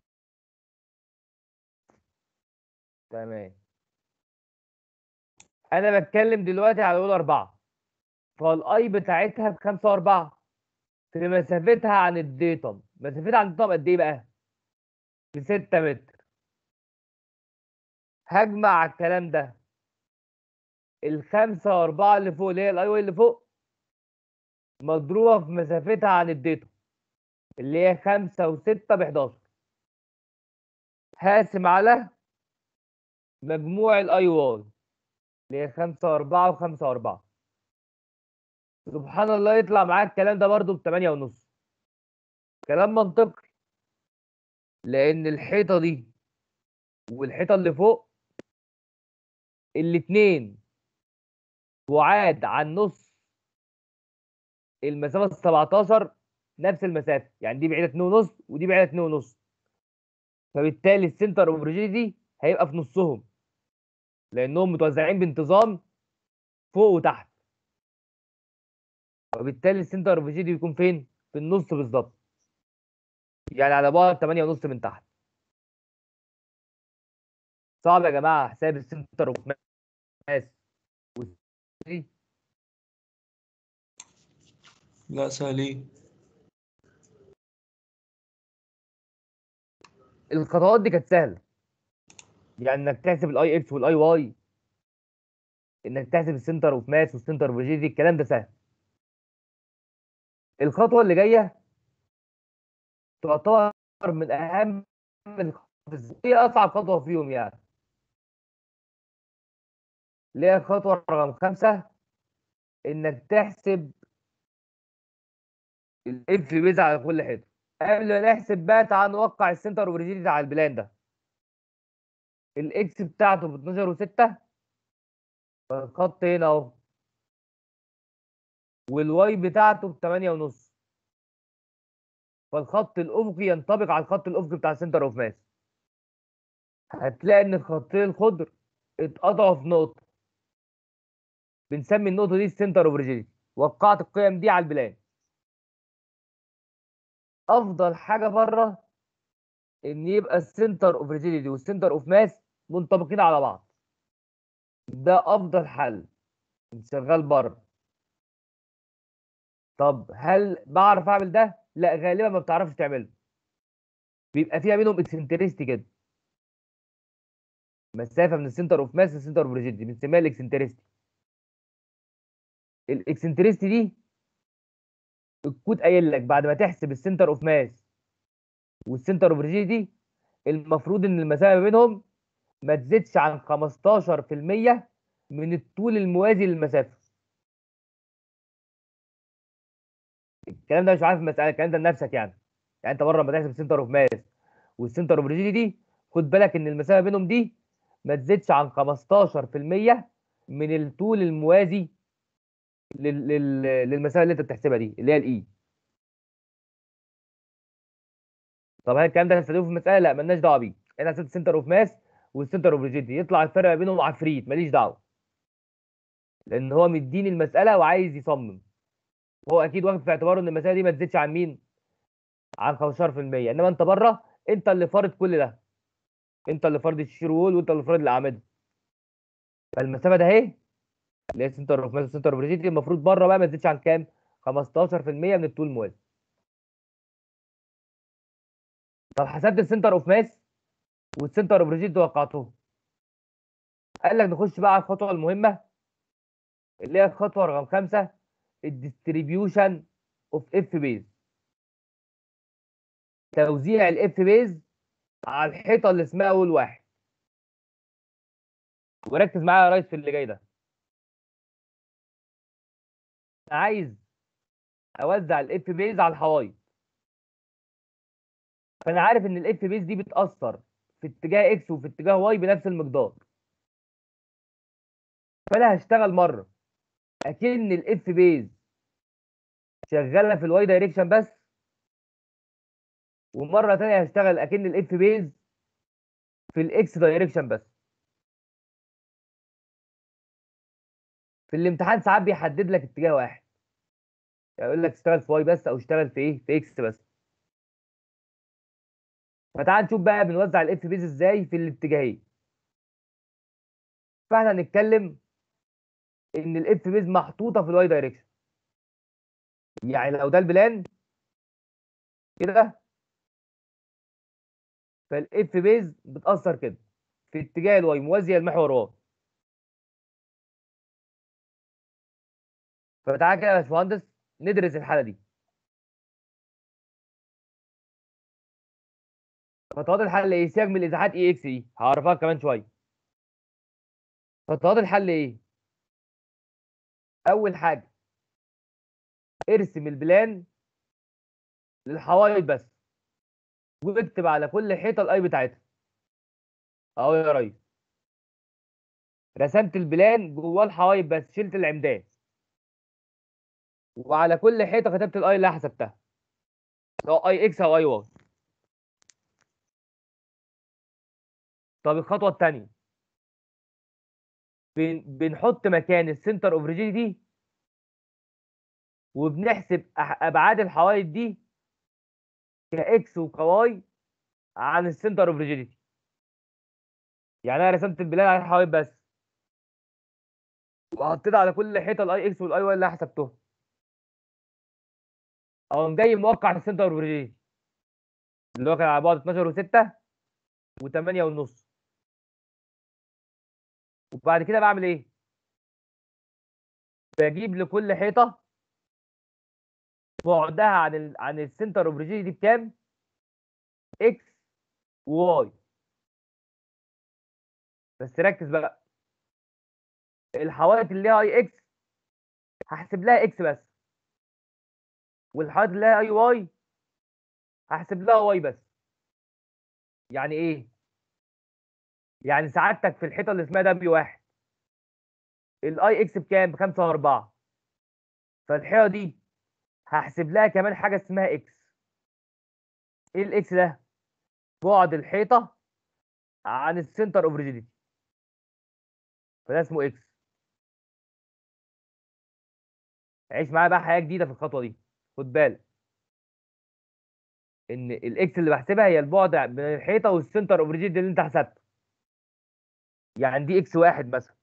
تمام انا بتكلم دلوقتي على اول اربعة فالاي بتاعتها بخمسة واربعة في مسافتها عن الديتم مسافتها عن الديتم قد ايه بقى بستة متر هجمع الكلام ده الخمسة واربعة اللي فوق اللي هي الاي واي اللي فوق مضروبة في مسافتها عن الديتم اللي هي خمسة وستة بحداشر هقسم على مجموع الاي واي اللي هي خمسة واربعة وخمسة واربعة سبحان الله يطلع معاك الكلام ده برضو بتمانية ونص كلام منطقي لان الحيطه دي والحيطه اللي فوق الاتنين بعاد عن نص المسافه ال 17 نفس المسافه يعني دي بعيده 2 ونص ودي بعيده 2 ونص فبالتالي السنتر اوف ريجيديتي هيبقى في نصهم لانهم متوزعين بانتظام فوق وتحت وبالتالي السنتر اوف ريجيديتي بيكون فين في النص بالظبط يعني على بعد 8 ونص من تحت صعب يا جماعه حساب السنتر اوف ماس لا سهلين الخطوات دي كانت سهله يعني انك تحسب الاي اكس والاي واي انك تحسب السنتر اوف ماس والسنتر اوف ريجيديتي الكلام ده سهل الخطوه اللي جايه تعتبر من اهم الخطوات هي اصعب خطوه فيهم يعني اللي هي الخطوه رقم خمسة انك تحسب الاف بيز على كل حته قبل ما نحسب بقى تعال نوقع السنتر اوف ريجيديتي على البلان ده الاكس بتاعته ب 12 و6 فالخط هنا اهو والواي بتاعته ب 8 ونص فالخط الافقي ينطبق على الخط الافقي بتاع السنتر اوف ماس هتلاقي ان الخطين الخضر اتقطعوا في نقطه بنسمي النقطه دي السنتر اوف ريجيديتي وقعت القيم دي على البلان افضل حاجه بره ان يبقى السنتر اوف ريجيديتي والسنتر اوف ماس منطبقين على بعض ده افضل حل انت شغال بره طب هل بعرف اعمل ده لا غالبا ما بتعرفش تعمله بيبقى فيها منهم اكسنتريستي كده مسافه من السنتر اوف ماس للسنتر اوف ريجيديتي بنسميها الاكسنتريستي الاكسنتريستي دي الكود قايل لك بعد ما تحسب السنتر اوف ماس والسنتر اوف ريجيديتي المفروض ان المسافه بينهم ما تزيدش عن 15% من الطول الموازي للمسافه الكلام ده مش عارف المساله الكلام ده لنفسك يعني يعني انت بره لما تحسب السنتر اوف ماس والسنتر اوف ريجيديتي خد بالك ان المسافه بينهم دي ما تزيدش عن 15% من الطول الموازي لل... لل... للمسافه اللي انت بتحسبها دي اللي هي الاي طب هل الكلام ده هنستخدمه في المساله لا مالناش دعوه بيه انا حسبت السنتر اوف ماس والسنتر اوف ريجيديتي يطلع الفرق ما بينهم عفريت ماليش دعوه لان هو مديني المساله وعايز يصمم هو اكيد واخد في اعتباره ان المساله دي ما تزيدش عن مين عن 15% انما انت بره انت اللي فارض كل ده انت اللي فارض الشير وول وانت اللي فارض الاعمده فالمسافه ده اهي اللي هي سنتر اوف ماس سنتر اوف ريجيديتي المفروض بره بقى ما تزيدش عن كام 15% من الطول الموازي طب حسبت السنتر اوف ماس والسنتر اوف ريجيديتي وقعتهم قال لك نخش بقى على الخطوه المهمه اللي هي الخطوه رقم خمسة الديستريبيوشن اوف اف بيز توزيع الاف بيز على الحيطه اللي اسمها اول واحد وركز معايا يا ريس في اللي جاي ده انا عايز اوزع الاف بيز على الحوايط فانا عارف ان الاف بيز دي بتاثر في اتجاه اكس وفي اتجاه واي بنفس المقدار فانا هشتغل مره اكن الاف بيز شغاله في الواي دايركشن بس ومره ثانيه هشتغل اكن الاف بيز في الاكس دايركشن بس في الامتحان ساعات بيحدد لك اتجاه واحد يعني يقول لك اشتغل في واي بس او اشتغل في ايه في اكس بس فتعال نشوف بقى بنوزع الاف بيز ازاي في الاتجاهين فاحنا هنتكلم ان الاف بيز محطوطه في الواي دايركشن يعني لو ده البلان كده فالاف بيز بتاثر كده في اتجاه الواي موازيه لمحور واي فتعالى كده يا باشمهندس ندرس الحاله دي خطوات الحل ايه سيبك من الازاحات اي اكس دي هعرفها كمان شويه خطوات الحل ايه اول حاجه ارسم البلان للحوايط بس واكتب على كل حيطه الاي بتاعتها اهو يا ريس رسمت البلان جواه الحوايط بس شلت العمدان وعلى كل حيطه كتبت الاي اللي أنا حسبتها سواء اي اكس او اي واي طب الخطوه الثانيه بن... بنحط مكان السنتر اوف ريجيديتي وبنحسب أح- ابعاد الحوايط دي كاكس وكواي عن السنتر اوف ريجيديتي يعني انا رسمت البلان على الحوايط بس وحطيت على كل حيطه الاي اكس والاي واي اللي أنا حسبتهم اقوم جاي موقع السنتر اوف ريجيديتي اللي هو كان على بعد 12 و6 و8 ونص وبعد كده بعمل ايه بجيب لكل حيطه بعدها عن ال... عن السنتر اوف ريجيديتي بكام اكس وواي بس ركز بقى الحوائط اللي ليها اي اكس هحسب لها اكس بس والحوائط اللي ليها اي واي هحسب لها واي بس يعني ايه يعني سعادتك في الحيطه اللي اسمها دبليو واحد الاي اكس بكام بخمسة واربعة فالحيطه دي هحسب لها كمان حاجه اسمها اكس ايه الاكس ده بعد الحيطه عن السنتر اوف ريجيديتي فده اسمه اكس عيش معايا بقى حياه جديده في الخطوه دي خد بالك ان الاكس اللي بحسبها هي البعد بين الحيطه والسنتر اوف ريجيديتي اللي انت حسبته يعني دي اكس واحد مثلا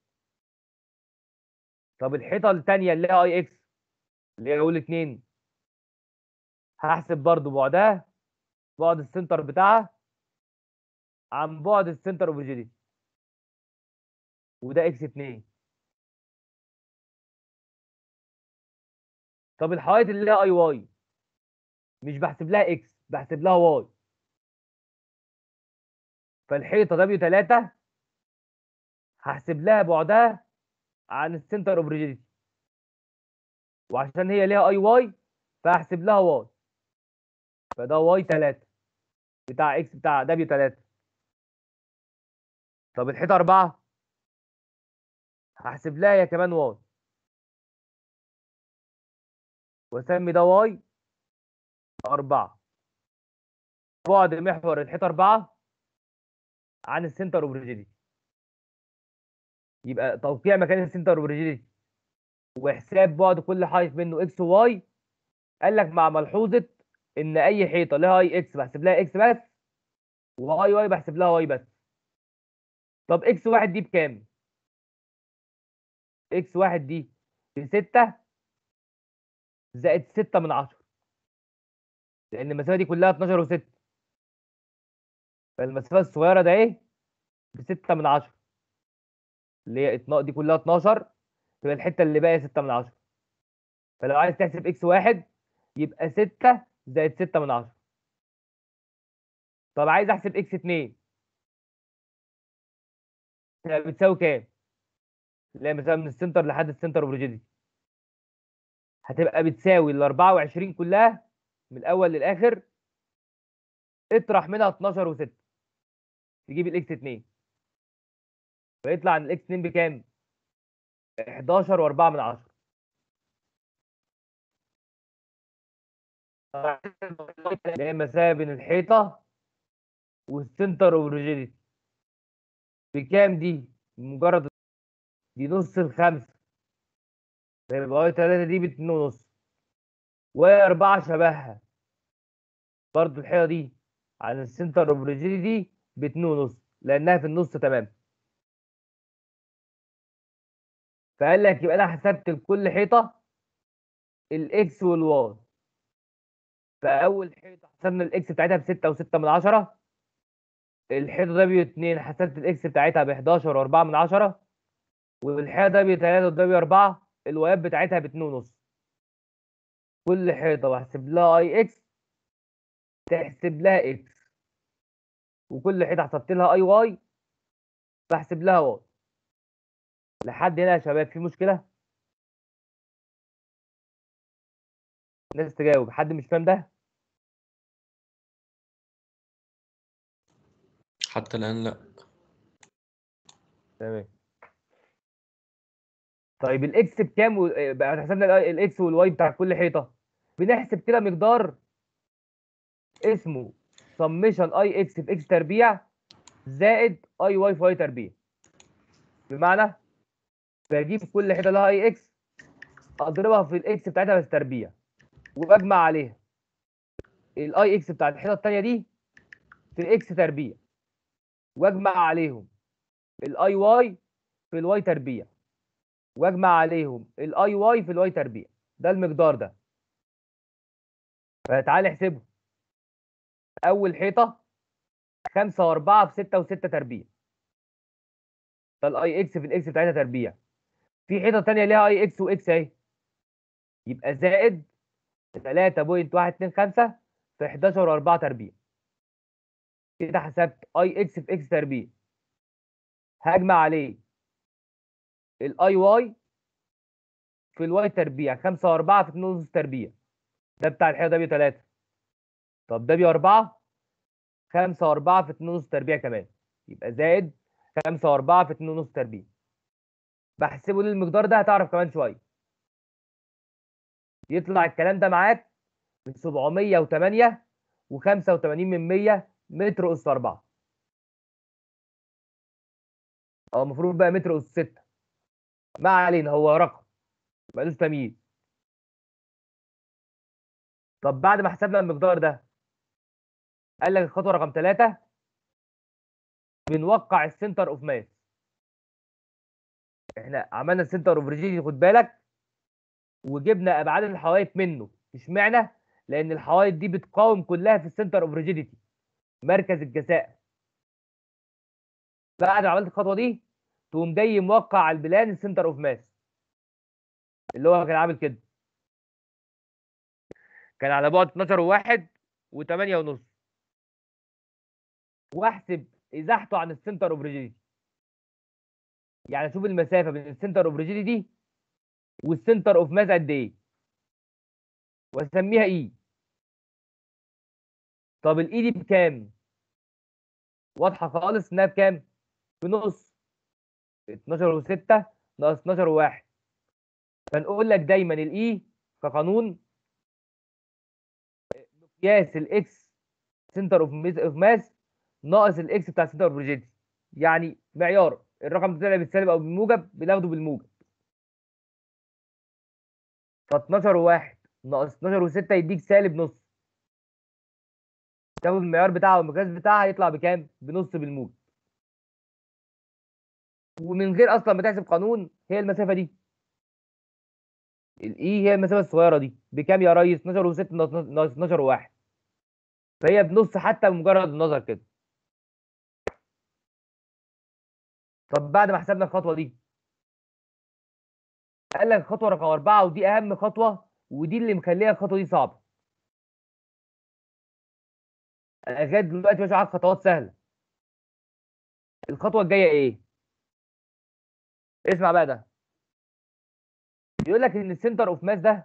طب الحيطه الثانيه اللي هي اي اكس اللي هي اول اتنين هحسب برضو بعدها بعد السنتر بتاعها عن بعد السنتر اوف ريجيديتي وده اكس 2 طب الحوائط اللي لها اي واي مش بحسب لها اكس بحسب لها واي فالحيطه دبليو 3 هحسب لها بعدها عن السنتر اوف ريجيديتي وعشان هي ليها اي واي فهحسب لها واي فده واي 3 بتاع اكس بتاع دبليو 3 طب الحيطه 4 هحسب لها هي كمان واي واسمي ده واي 4 بعد محور الحيطه 4 عن السنتر اوف ريجيديتي يبقى توقيع مكان السنتر اوف ريجيديتي وحساب بعد كل حائط منه اكس وواي قال لك مع ملحوظه ان اي حيطه لها اي اكس بحسب لها اكس بس واي واي بحسب لها واي بس طب اكس واحد دي بكام اكس واحد دي بستة زائد ستة من عشرة لأن المسافة دي كلها 12 وستة فالمسافة الصغيرة ده ايه بستة من عشرة اللي هي اتنا- دي كلها 12 تبقى الحتة اللي باقية ستة من عشرة فلو عايز تحسب اكس واحد يبقى ستة زائد ستة من عشرة طب عايز احسب اكس اتنين تبقى بتساوي كام؟ اللي هي مسافة من السنتر لحد السنتر اوف ريجيديتي هتبقى بتساوي ال 24 كلها من الاول للاخر اطرح منها 12 و6 تجيب الاكس 2 فيطلع ان الاكس 2 بكام 11 و4 من 10 اللي هي المسافه بين الحيطه والسنتر اوف ريجيديتي بكام دي مجرد دي نص الخمسه يبقى اي 3 دي باتنين ونص واربعه شبهها برضو الحيطه دي على السنتر اوف ريجيديتي باتنين ونص لانها في النص تمام فقال لك يبقى انا حسبت لكل حيطه الاكس والواي فاول حيطه حسبنا الاكس بتاعتها ب 6 و6 من 10 الحيطه دبليو 2 حسبت الاكس بتاعتها ب 11 و4 من 10 والحيطه دبليو 3 ودبليو 4 الوايات بتاعتها ب 2 ونص كل حيطه بحسب لها اي اكس تحسب لها اكس وكل حيطه حسبت لها اي واي بحسب لها واي لحد هنا يا شباب في مشكله ناس تجاوب حد مش فاهم ده حتى الآن لا تمام طيب الاكس بكام و... آه، بقى حسبنا الاكس والواي بتاع كل حيطه بنحسب كده مقدار اسمه سميشن اي اكس في اكس تربيع زائد اي واي في واي تربيع بمعنى بجيب كل حته لها اي اكس اضربها في الاكس بتاعتها بس تربيع واجمع عليها الاي اكس بتاعت الحته الثانيه دي في الاكس تربيع واجمع عليهم الاي واي في الواي تربيع واجمع عليهم الاي واي في الواي تربيع ده المقدار ده فتعالى احسبه اول حيطه 5 و4 في 6 و6 تربيع ده الاي اكس في الاكس بتاعتها تربيع في حيطه ثانيه ليها اي اكس واكس اهي يبقى زائد 3.125 في 11 و4 تربيع كده حسبت اي اكس في اكس تربيع هجمع عليه الاي واي في الواي تربيع 5 و4 في 2 ونص تربيع ده بتاع الحيطه ده بي 3 طب ده بي 4 5 و4 في 2 ونص تربيع كمان يبقى زائد 5 و4 في 2 ونص تربيع بحسبه للمقدار ده هتعرف كمان شويه يطلع الكلام ده معاك ب 708 و85 من 100 متر اس 4 او المفروض بقى متر اس 6 ما علينا هو رقم ملوش تمييز طب بعد ما حسبنا المقدار ده قال لك الخطوه رقم 3 بنوقع السنتر اوف ماس احنا عملنا السنتر اوف ريجيدي خد بالك وجبنا ابعاد الحوايط منه اشمعنى لان الحوايط دي بتقاوم كلها في السنتر اوف ريجيديتي مركز الجساء بعد ما عملت الخطوه دي تقوم جاي موقع على البلان السنتر اوف ماس اللي هو كان عامل كده كان على بعد 12 وواحد و8 ونص واحسب ازاحته عن السنتر اوف ريجيديتي يعني اشوف المسافه بين السنتر اوف ريجيديتي والسنتر اوف ماس قد ايه واسميها اي طب الاي دي بكام واضحه خالص انها بكام بنص 12 و6 ناقص 12 و1 فنقول لك دايما الاي كقانون مقياس الاكس سنتر اوف ماس ناقص الاكس بتاع سنتر اوف ريجيديتي يعني معيار الرقم ده طلع بالسالب او بالموجب بناخده بالموجب ف 12 و1 ناقص 12 و6 يديك سالب نص تاخد المعيار بتاعها والمقياس بتاعها يطلع بكام؟ بنص بالموجب ومن غير اصلا ما تحسب قانون هي المسافه دي الاي هي المسافه الصغيره دي بكام يا ريس 12 و6 ناقص 12 و1 فهي بنص حتى بمجرد النظر كده طب بعد ما حسبنا الخطوه دي قال لك خطوه رقم أربعة ودي اهم خطوه ودي اللي مخليها الخطوه دي صعبه انا لغايه دلوقتي ماشي معاك خطوات سهله الخطوه الجايه ايه اسمع بقى ده بيقول لك ان السنتر اوف ماس ده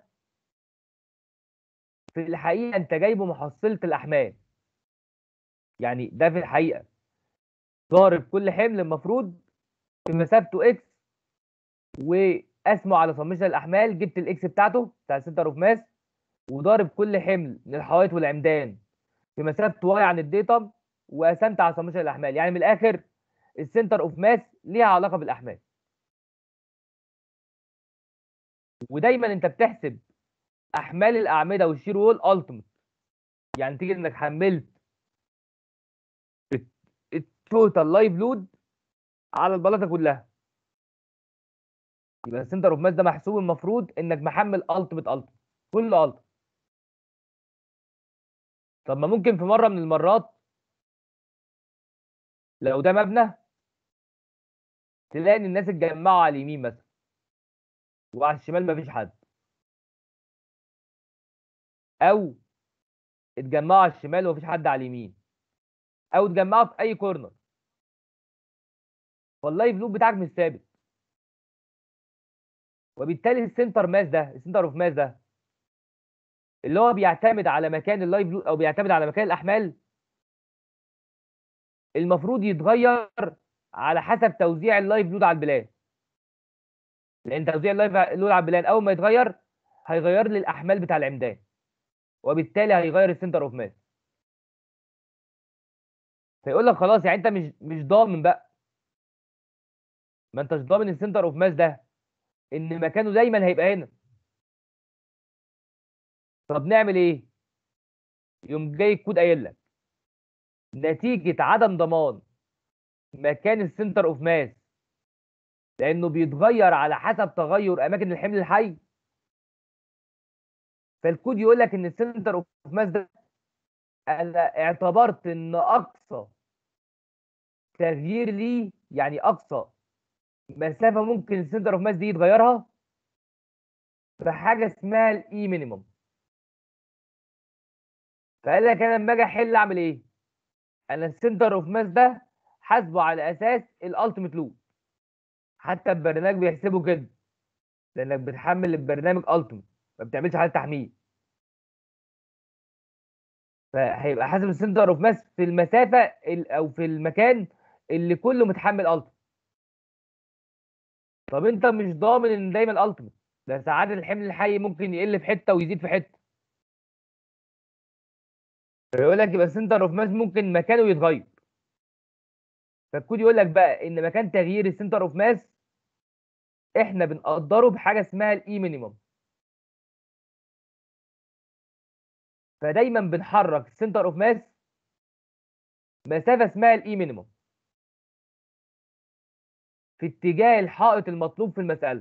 في الحقيقه انت جايبه محصله الاحمال يعني ده في الحقيقه ضارب كل حمل المفروض في مسافته اكس وقسمه على سمشن الاحمال جبت الاكس بتاعته بتاع السنتر اوف ماس وضارب كل حمل من الحوائط والعمدان في مسافه واي عن الديتم وقسمت على سمشن الاحمال يعني من الاخر السنتر اوف ماس ليها علاقه بالاحمال ودايما انت بتحسب احمال الاعمده والشير وول التيمت يعني تيجي انك حملت التوتال لايف لود على البلاطه كلها يبقى السنتر اوف ماس ده محسوب المفروض انك محمل التيمت التيمت كل التيمت طب ما ممكن في مره من المرات لو ده مبنى تلاقي ان الناس اتجمعوا على اليمين مثلا وعلى الشمال مفيش حد او اتجمعوا على الشمال ومفيش حد على اليمين او اتجمعوا في اي كورنر فاللايف لوب بتاعك مش ثابت وبالتالي السنتر ماس ده السنتر اوف ماس ده اللي هو بيعتمد على مكان اللايف لود او بيعتمد على مكان الاحمال المفروض يتغير على حسب توزيع اللايف لود على البلان لان توزيع اللايف لود على البلان اول ما يتغير هيغير لي الاحمال بتاع العمدان وبالتالي هيغير السنتر اوف ماس فيقول لك خلاص يعني انت مش مش ضامن بقى ما انتش ضامن السنتر اوف ماس ده ان مكانه دايما هيبقى هنا طب نعمل ايه يوم جاي الكود قايل لك نتيجه عدم ضمان مكان السنتر اوف ماس لانه بيتغير على حسب تغير اماكن الحمل الحي فالكود يقول لك ان السنتر اوف ماس ده انا اعتبرت ان اقصى تغيير ليه يعني اقصى مسافه ممكن السنتر اوف ماس دي يتغيرها بحاجه اسمها الاي مينيمم فقال لك انا لما اجي احل اعمل ايه انا السنتر اوف ماس ده حاسبه على اساس الالتيميت لوب حتى البرنامج بيحسبه كده لانك بتحمل البرنامج التيميت ما بتعملش حاله تحميل فهيبقى حاسب السنتر اوف ماس في المسافه ال- او في المكان اللي كله متحمل التيميت طب انت مش ضامن ان دايما التيميت ده ساعات الحمل الحي ممكن يقل في حته ويزيد في حته فيقول لك يبقى السنتر اوف ماس ممكن مكانه يتغير فالكود يقول لك بقى ان مكان تغيير السنتر اوف ماس احنا بنقدره بحاجه اسمها الاي مينيمم فدايما بنحرك السنتر اوف ماس مسافه اسمها الاي مينيمم في اتجاه الحائط المطلوب في المساله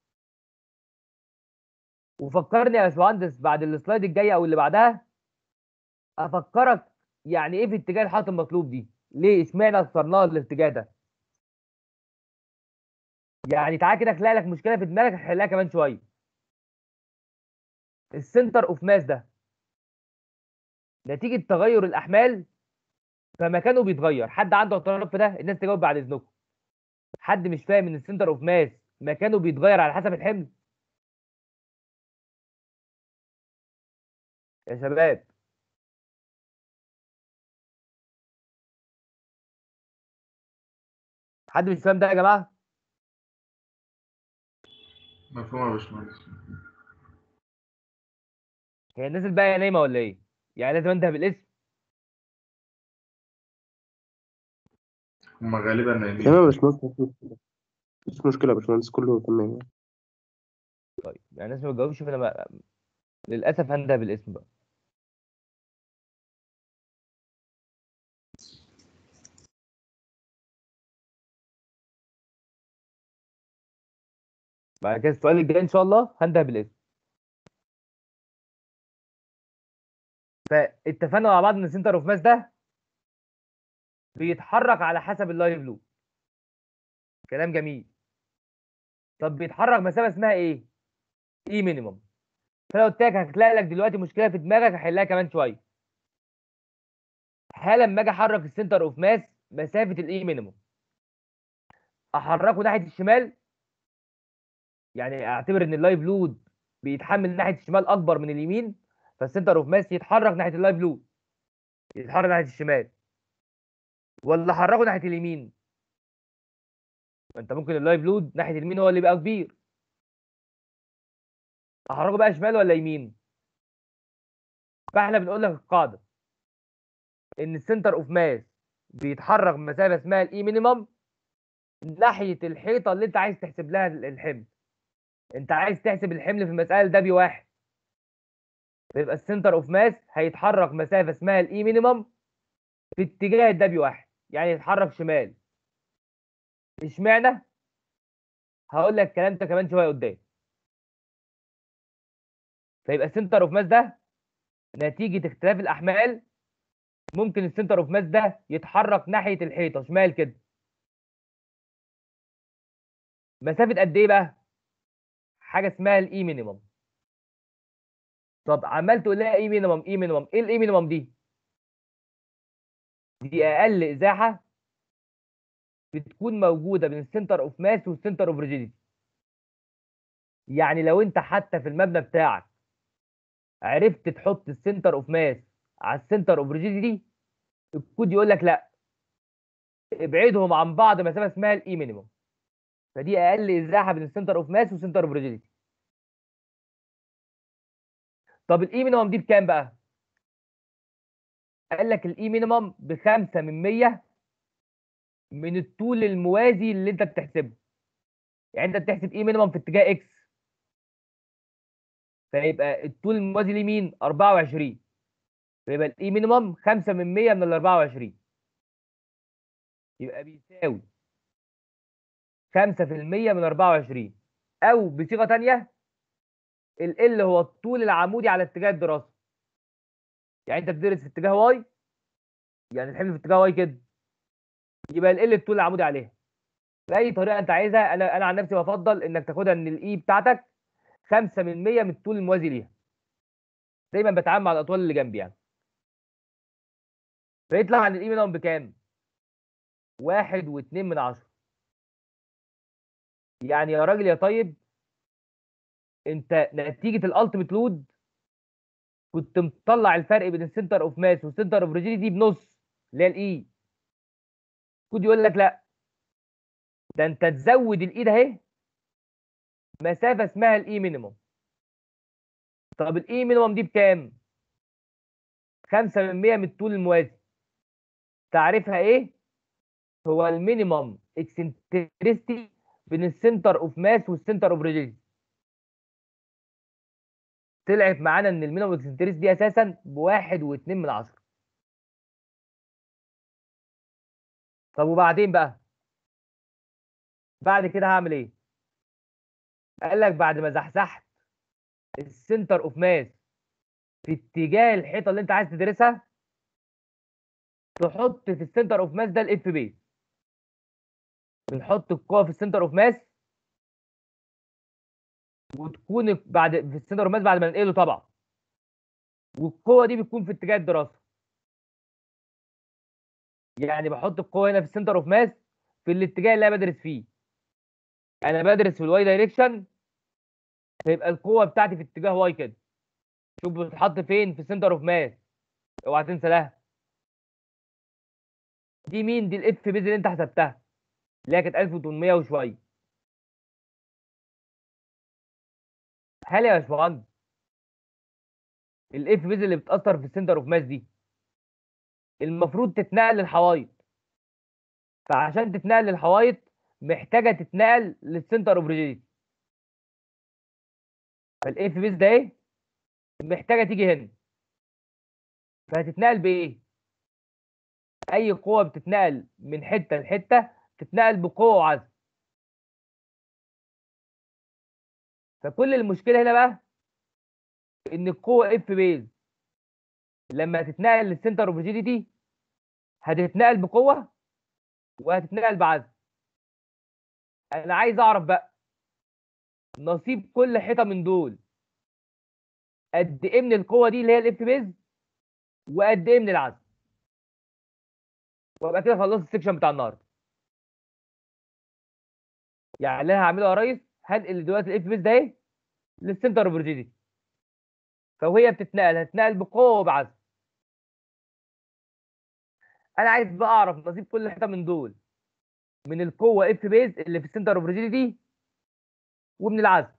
وفكرني يا باشمهندس بعد السلايد الجايه او اللي بعدها افكرك يعني ايه في اتجاه الحائط المطلوب دي ليه اشمعنى اخترناها الاتجاه ده يعني تعالى كده اخلق لك مشكله في دماغك هحلها كمان شويه السنتر اوف ماس ده نتيجه تغير الاحمال فمكانه بيتغير حد عنده اعتراض في ده الناس تجاوب بعد اذنكم حد مش فاهم ان السنتر اوف ماس مكانه بيتغير على حسب الحمل يا شباب حد مش فاهم ده يا جماعه مفهوم يا باشمهندس هي الناس الباقيه نايمه ولا ايه يعني لازم انتهي بالاسم هما غالبا نايمين تمام يا باشمهندس مفيش مشكلة مفيش مشكلة يا باشمهندس كله تمام طيب يعني الناس ما بتجاوبش فانا ما... للاسف هنده بالاسم بقى بعد كده السؤال الجاي ان شاء الله هنده بالاسم فاتفقنا مع بعض ان السنتر اوف ماس ده بيتحرك على حسب اللايف لوب كلام جميل طب بيتحرك مسافه اسمها ايه اي مينيمم فانا قلت لك هتلاقي لك دلوقتي مشكله في دماغك هحلها كمان شويه هل لما اجي احرك السنتر اوف ماس مسافه الاي مينيمم احركه ناحيه الشمال يعني اعتبر ان اللايف لود بيتحمل ناحيه الشمال اكبر من اليمين فالسنتر اوف ماس يتحرك ناحيه اللايف لود يتحرك ناحيه الشمال ولا احركه ناحيه اليمين ما انت ممكن اللايف لود ناحيه اليمين هو اللي يبقى كبير احركه بقى شمال ولا يمين فاحنا بنقول لك القاعده ان السنتر اوف ماس بيتحرك مسافه اسمها الاي مينيمم ناحيه الحيطه اللي انت عايز تحسب لها الحمل انت عايز تحسب الحمل في المساله ده بواحد يبقى السنتر اوف ماس هيتحرك مسافه اسمها الاي مينيمم في اتجاه الدبليو واحد يعني يتحرك شمال اشمعنى هقول لك الكلام ده كمان شويه قدام فيبقى السنتر اوف ماس ده نتيجه اختلاف الاحمال ممكن السنتر اوف ماس ده يتحرك ناحيه الحيطه شمال كده مسافه قد ايه بقى حاجه اسمها الاي مينيمم طب عمال تقول لها اي مينيمم اي مينيمم ايه الاي مينيمم دي دي اقل ازاحه بتكون موجوده بين السنتر اوف ماس والسنتر اوف ريجيديتي يعني لو انت حتى في المبنى بتاعك عرفت تحط السنتر اوف ماس على السنتر اوف ريجيديتي الكود يقول لك لا ابعدهم عن بعض مسافه اسمها الاي مينيمم فدي اقل ازاحه بين السنتر اوف ماس والسنتر اوف ريجيديتي طب الاي مينيمم دي بكام بقى قال لك الاي مينيمم ب 5 من 100 من الطول الموازي اللي انت بتحسبه يعني انت بتحسب اي مينيمم في اتجاه اكس فيبقى الطول الموازي لمين 24 فيبقى الاي مينيمم 5 من 100 من ال 24 يبقى بيساوي 5% من 24 او بصيغه ثانيه ال L هو الطول العمودي على اتجاه الدراسه يعني انت بتدرس في اتجاه واي يعني الحمل في اتجاه واي كده يبقى ال L الطول العمودي عليها باي طريقه انت عايزها انا انا عن نفسي بفضل انك تاخدها ان الاي بتاعتك 5 من 100 من الطول الموازي ليها دايما بتعامل مع الاطوال اللي جنبي يعني فيطلع عن الاي منهم بكام؟ واحد واتنين من عشرة يعني يا راجل يا طيب انت نتيجة الالتيميت لود كنت مطلع الفرق بين السنتر اوف ماس والسنتر اوف ريجيديتي بنص اللي هي الاي كنت يقول لك لا ده انت تزود الاي ده اهي مسافة اسمها الاي مينيموم طب الاي مينيموم دي بكام؟ 5 من 100 من الطول الموازي تعريفها ايه؟ هو المينيمم اكسنتريستي بين السنتر اوف ماس والسنتر اوف ريجيديتي طلعت معانا ان المينيمم اكسنتريستي دي اساسا بواحد واتنين من عشرة طب وبعدين بقى بعد كده هعمل ايه قال لك بعد ما زحزحت السنتر اوف ماس في اتجاه الحيطه اللي انت عايز تدرسها تحط في السنتر اوف ماس ده الاف بيز بنحط القوه في السنتر اوف ماس وتكون بعد في السنتر اوف ماس بعد ما ننقله طبعا والقوه دي بتكون في اتجاه الدراسه يعني بحط القوه هنا في السنتر اوف ماس في الاتجاه اللي انا بدرس فيه انا بدرس في الواي دايركشن فيبقى القوه بتاعتي في اتجاه واي كده شوف بتتحط فين في السنتر اوف ماس اوعى تنسى لها دي مين دي الاف بيز اللي انت حسبتها اللي هي كانت 1800 وشويه هل يا باشمهندس الاف بيز اللي بتاثر في السنتر اوف ماس دي المفروض تتنقل للحوايط فعشان تتنقل للحوايط محتاجه تتنقل للسنتر اوف ريجيديتي فالاف بيز ده ايه محتاجه تيجي هنا فهتتنقل بايه اي قوه بتتنقل من حته لحته تتنقل بقوه وعزم فكل المشكله هنا بقى ان القوه اف بيز لما تتنقل للسنتر اوف ريجيديتي هتتنقل بقوه وهتتنقل بعزم انا عايز اعرف بقى نصيب كل حيطه من دول قد ايه من القوه دي اللي هي الاف بيز وقد ايه من العزم وابقى كده خلصت السكشن بتاع النهارده يعني اللي انا هعمله يا ريس هنقل دلوقتي الاف بيز ده ايه للسنتر اوف ريجيديتي فوهي بتتنقل هتتنقل بقوه وبعزم انا عايز بقى اعرف نصيب كل حته من دول من القوه اف بيز اللي في السنتر اوف ريجيديتي ومن العزم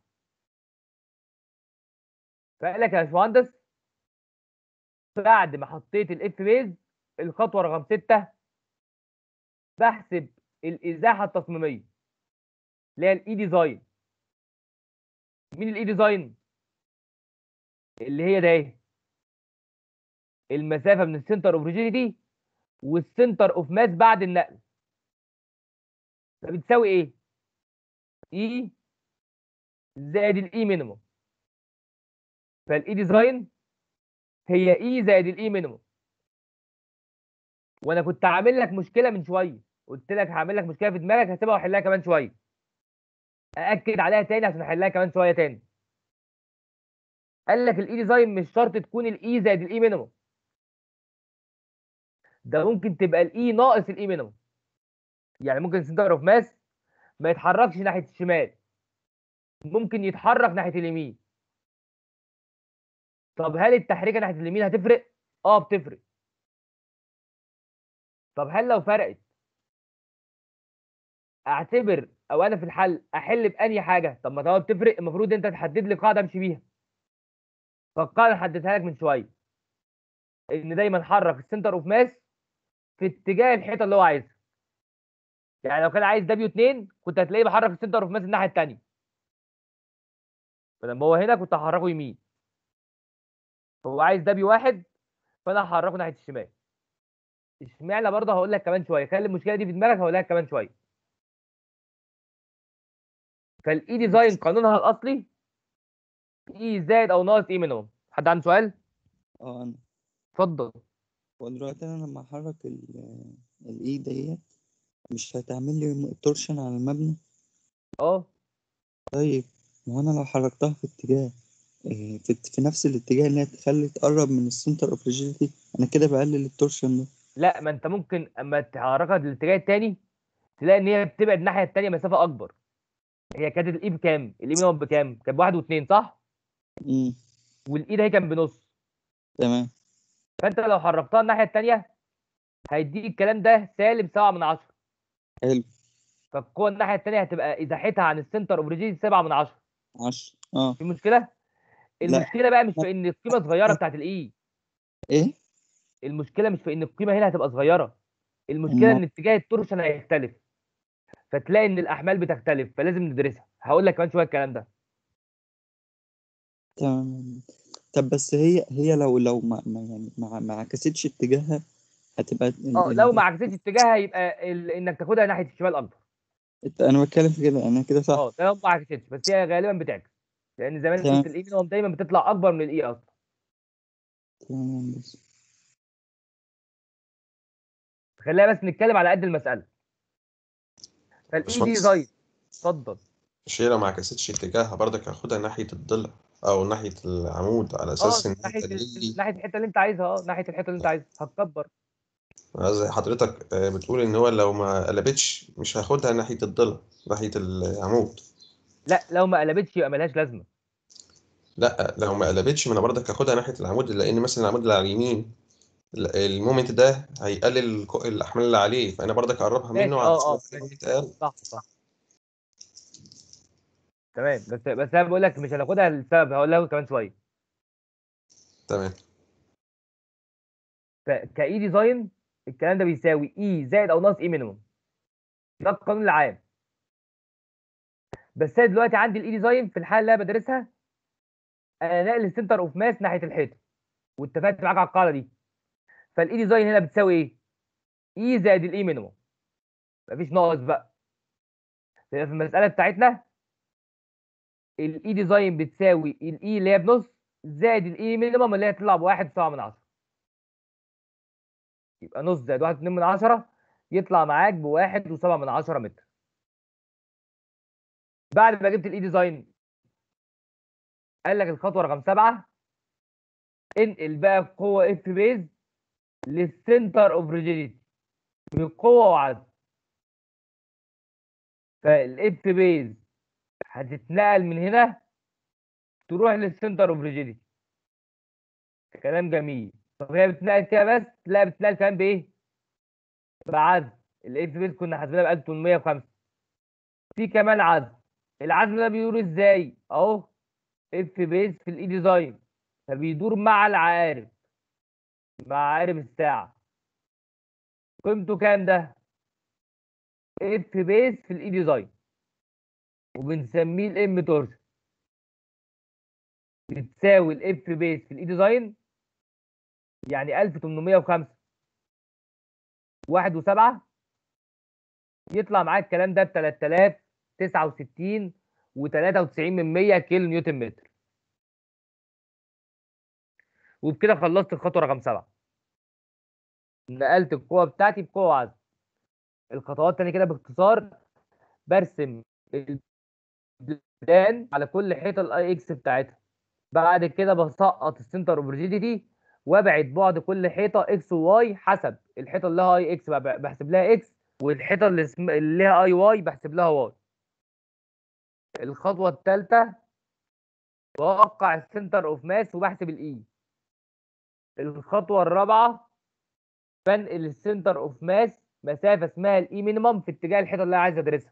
فقال لك يا باشمهندس بعد ما حطيت الاف بيز الخطوه رقم 6 بحسب الازاحه التصميميه اللي هي الاي ديزاين مين الاي ديزاين اللي هي ده ايه المسافه من السنتر اوف ريجيديتي والسنتر اوف ماس بعد النقل فبتساوي ايه اي زائد الاي مينيموم فالاي ديزاين هي اي زائد الاي مينيموم وانا كنت عامل لك مشكله من شويه قلت لك هعمل لك مشكله في دماغك هسيبها واحلها كمان شويه ااكد عليها تاني عشان احلها كمان شويه تاني قال لك الاي ديزاين مش شرط تكون الاي زائد الاي مينيموم ده ممكن تبقى الاي ناقص الاي مينيموم يعني ممكن السنتر اوف ماس ما يتحركش ناحيه الشمال ممكن يتحرك ناحيه اليمين طب هل التحريكه ناحيه اليمين هتفرق اه بتفرق طب هل لو فرقت اعتبر او انا في الحل احل باني حاجه طب ما طالما بتفرق المفروض انت تحدد لي قاعده امشي بيها فالقاعده اللي حددتها لك من شويه ان دايما حرك السنتر اوف ماس في اتجاه الحيطه اللي هو عايزها يعني لو كان عايز دبليو 2 كنت هتلاقيه بحرك السنتر اوف ماس الناحيه الثانيه فلما هو هنا كنت هحركه يمين هو عايز دبليو واحد فانا هحركه ناحيه الشمال اشمعنى برضه هقول لك كمان شويه خلي المشكله دي في دماغك هقول لك كمان شويه فالاي ديزاين قانونها الاصلي اي زائد او ناقص اي منهم حد عنده سؤال اه انا اتفضل هو دلوقتي انا لما احرك ال- الايد ديت مش هتعمل لي تورشن على المبنى اه طيب ما هو انا لو حركتها في اتجاه إيه، في, في نفس الاتجاه اللي هي تخلي تقرب من السنتر اوف ريجيديتي انا كده بقلل التورشن ده لا ما انت ممكن اما تحركها للاتجاه الثاني تلاقي ان هي بتبعد الناحيه الثانيه مسافه اكبر هي كانت الاي بكام؟ الاي منهم بكام؟ كان بواحد واثنين صح؟ امم والاي ده هي كان بنص تمام فانت لو حركتها الناحيه الثانيه هيديك الكلام ده سالب 7 من 10 حلو فالقوه الناحيه الثانيه هتبقى ازاحتها عن السنتر اوف ريجيديتي 7 من 10 عشرة اه في مشكله؟ المشكله بقى مش في ان القيمه صغيره بتاعت الاي ايه المشكله مش في ان القيمه هنا هتبقى صغيره المشكله أمال؟ ان اتجاه التورشن هيختلف فتلاقي ان الاحمال بتختلف فلازم ندرسها هقول لك كمان شويه الكلام ده تمام طب بس هي هي لو لو ما ما يعني ما ما عكستش اتجاهها هتبقى ال- اه ال- لو ما عكستش اتجاهها يبقى ال... انك تاخدها ناحيه الشمال اكتر انا بتكلم في كده انا كده صح اه ده لو ما عكستش بس هي غالبا بتعكس لان زي ما انت تمام. قلت الاي منهم دايما بتطلع اكبر من الاي اصلا تمام بس خلينا بس نتكلم على قد المساله فالاي باشمهندس. ديزاين اتفضل مش هي لو ما عكستش اتجاهها برضك هاخدها ناحية الضلع أو ناحية العمود على أساس اه إن ناحيه أنت ليه ال- ناحيه الحته اللي انت عايزها اه ناحيه الحته اللي انت عايزها هتكبر زي حضرتك آه، بتقول إن هو لو ما قلبتش مش هاخدها ناحية الضلع ناحية العمود لا لو ما قلبتش يبقى ملهاش لازمه لا لو ما قلبتش ما أنا برضك هاخدها ناحية العمود لأن مثلا العمود اللي على اليمين ال- المومنت ده هيقلل الك- الأحمال اللي عليه فأنا برضك أقربها ماشي، منه اه، على اه، أساس إن ماشي. المومنت أقل صح صح تمام بس بس انا بقول لك مش هناخدها لسبب هقول لك كمان شويه تمام فكاي ديزاين الكلام ده بيساوي اي زائد او ناقص اي مينيموم ده القانون العام بس انا دلوقتي عندي الاي ديزاين في الحاله اللي انا بدرسها انا ناقل السنتر اوف ماس ناحيه الحيطه واتفقت معاك على القاعده دي فالاي ديزاين هنا بتساوي ايه؟ اي زائد الاي مينيموم مفيش ناقص بقى يبقى في المساله بتاعتنا الاي ديزاين بتساوي الاي اللي هي بنص زائد الاي مينيموم اللي هي تطلع بواحد وسبعة من عشرة يبقى نص زائد واحد اتنين من عشرة يطلع معاك بواحد وسبعة من عشرة متر بعد ما جبت الاي ديزاين قال لك الخطوه رقم سبعه انقل بقى القوه اف بيز للسنتر اوف ريجيديتي بقوه وعزم فالاف بيز هتتنقل من هنا تروح للسنتر اوف ريجيديتي كلام جميل طب هي بتتنقل كده بس لا بتتنقل كمان بايه؟ بعزم الاف بيز كنا حاسبينها ب 1805 في كمان عزم العزم ده بيدور ازاي؟ اهو اف بيز في الاي ديزاين فبيدور مع العقارب مع عقارب الساعة قيمته كام ده؟ اف بيز في الاي ديزاين وبنسميه الام تورشن بتساوي الاف بيز في الاي ديزاين يعني 1805 واحد وسبعة يطلع معاك الكلام ده ب 3069 و93 من 100 كيلو نيوتن متر وبكده خلصت الخطوه رقم سبعة نقلت القوه بتاعتي بقوه عزم الخطوات تاني كده باختصار برسم البلان على كل حيطه الاي اكس بتاعتها بعد كده بسقط السنتر اوف ريجيديتي وابعد بعد كل حيطه اكس وواي حسب الحيطه اللي لها اي اكس بحسب لها اكس والحيطه اللي, اسم... اللي لها اي واي بحسب لها واي الخطوه الثالثه بوقع السنتر اوف ماس وبحسب الاي الخطوه الرابعه بنقل السنتر اوف ماس مسافه اسمها الاي مينيمم في اتجاه الحيطه اللي انا عايز ادرسها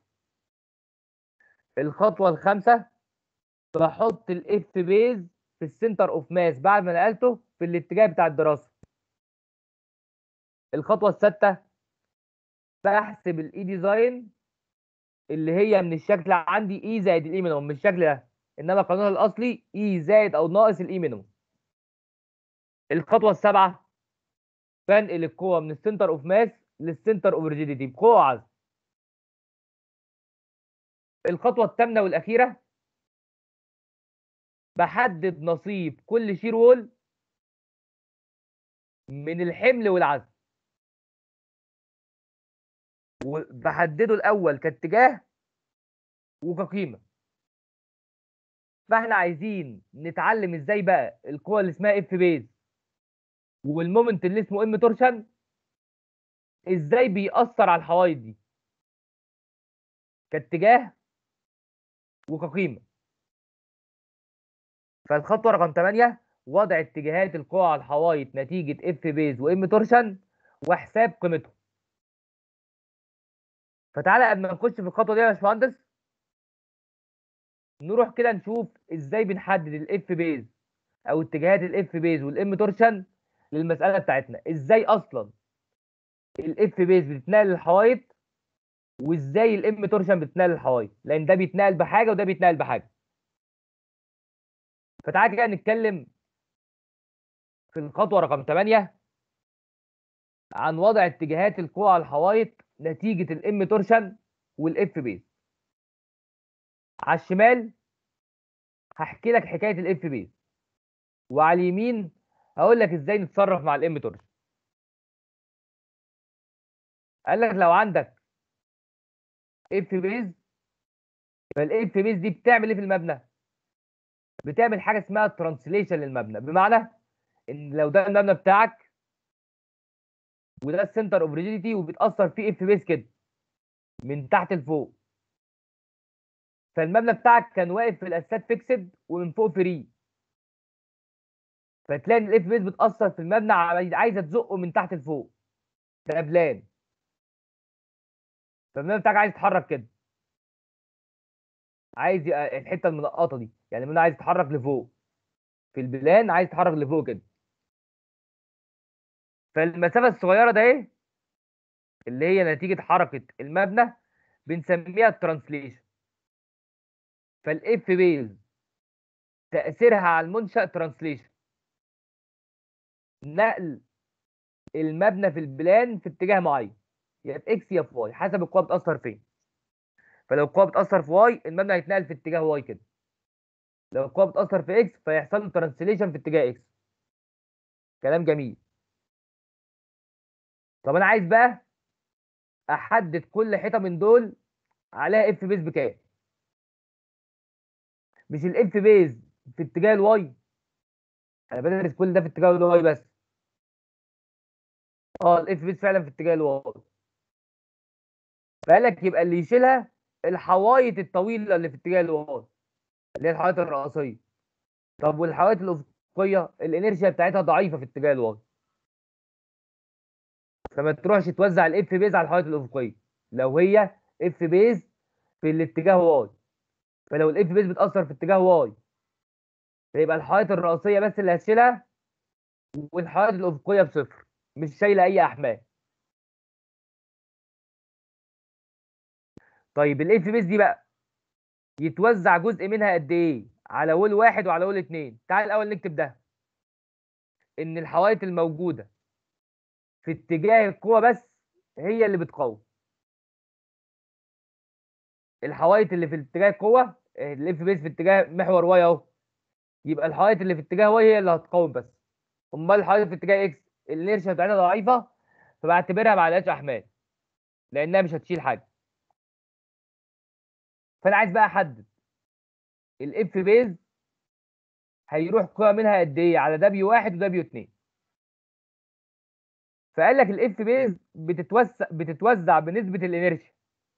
الخطوه الخامسه بحط الاف بيز في السنتر اوف ماس بعد ما نقلته في الاتجاه بتاع الدراسه الخطوه السادسه بحسب الاي ديزاين اللي هي من الشكل عندي اي زائد الاي مينيمم من الشكل ده انما قانونها الاصلي اي زائد او ناقص الاي مينيمم الخطوه السابعه بنقل القوه من السنتر اوف ماس للسنتر اوف ريجيديتي بقوه عزم الخطوه الثامنه والاخيره بحدد نصيب كل شير وول من الحمل والعزم وبحدده الاول كاتجاه وكقيمه فاحنا عايزين نتعلم ازاي بقى القوه اللي اسمها اف بيز والمومنت اللي اسمه ام تورشن ازاي بيأثر على الحوايط دي كاتجاه وكقيمه فالخطوه رقم 8 وضع اتجاهات القوى على الحوايط نتيجه اف بيز وام تورشن وحساب قيمتهم فتعالى قبل ما نخش في الخطوه دي يا باشمهندس نروح كده نشوف ازاي بنحدد الاف بيز او اتجاهات الاف بيز والام تورشن للمساله بتاعتنا ازاي اصلا الاف بيز بتتنقل للحوايط وازاي الام تورشن بتتنقل للحوايط لان ده بيتنقل بحاجه وده بيتنقل بحاجه فتعالى كده نتكلم في الخطوه رقم 8 عن وضع اتجاهات القوى على الحوايط نتيجه الام تورشن والاف بيز على الشمال هحكي لك حكايه الاف بيز وعلى اليمين هقول لك ازاي نتصرف مع الام تورشن قال لك لو عندك اف بيز فالاف بيز دي بتعمل ايه في المبنى بتعمل حاجه اسمها ترانسليشن للمبنى بمعنى ان لو ده المبنى بتاعك وده السنتر اوف ريجيديتي وبتاثر فيه اف بيز كده من تحت لفوق فالمبنى بتاعك كان واقف في الاساسات فيكسد ومن فوق فري فتلاقي ان الاف بيز بتاثر في المبنى عايز- عايزه تزقه من تحت لفوق ده بلان فالمبنى بتاعك عايز يتحرك كده عايز يبقى الحته المنقطه دي يعني المبنى عايز يتحرك لفوق في البلان عايز يتحرك لفوق كده فالمسافه الصغيره ده ايه اللي هي نتيجه حركه المبنى بنسميها الترانسليشن فالاف بيز تاثيرها على المنشا ترانسليشن نقل المبنى في البلان في اتجاه معين يا في اكس يا في واي حسب القوه بتاثر فين فلو القوه بتاثر في واي المبنى هيتنقل في اتجاه واي كده لو القوه بتاثر في اكس فيحصل له ترانسليشن في اتجاه اكس كلام جميل طب انا عايز بقى احدد كل حيطه من دول عليها اف بيز بكام مش الاف بيز في اتجاه الواي انا بدرس كل ده في اتجاه الواي بس اه الاف بيز فعلا في اتجاه الواي فقال لك يبقى اللي يشيلها الحوايط الطويله اللي في اتجاه الواي اللي هي الحوايط الرئيسيه طب والحوايط الافقيه الانرشيا بتاعتها ضعيفه في اتجاه الواي فما تروحش توزع الاف بيز على الحوايط الافقيه لو هي اف بيز في الاتجاه واي فلو الاف بيز بتاثر في اتجاه واي فيبقى الحوايط الرئيسيه بس اللي هتشيلها والحوايط الافقيه بصفر مش شايله اي احمال طيب الاف بيز دي بقى يتوزع جزء منها قد ايه على وول واحد وعلى وول اتنين تعال الاول نكتب ده ان الحوايط الموجوده في اتجاه القوه بس هي اللي بتقاوم الحوايط اللي في اتجاه القوه الاف بيز في اتجاه محور واي اهو يبقى الحوايط اللي في اتجاه واي هي اللي هتقاوم بس امال الحوايط في اتجاه اكس الانرشيا بتاعتها ضعيفه فبعتبرها ما عليهاش احمال لانها مش هتشيل حاجه فانا عايز بقى احدد الاف بيز هيروح قوه منها قد ايه على دبليو واحد ودبليو اتنين فقال لك الاف بيز بتتوزع بتتوزع بنسبه الانرشيا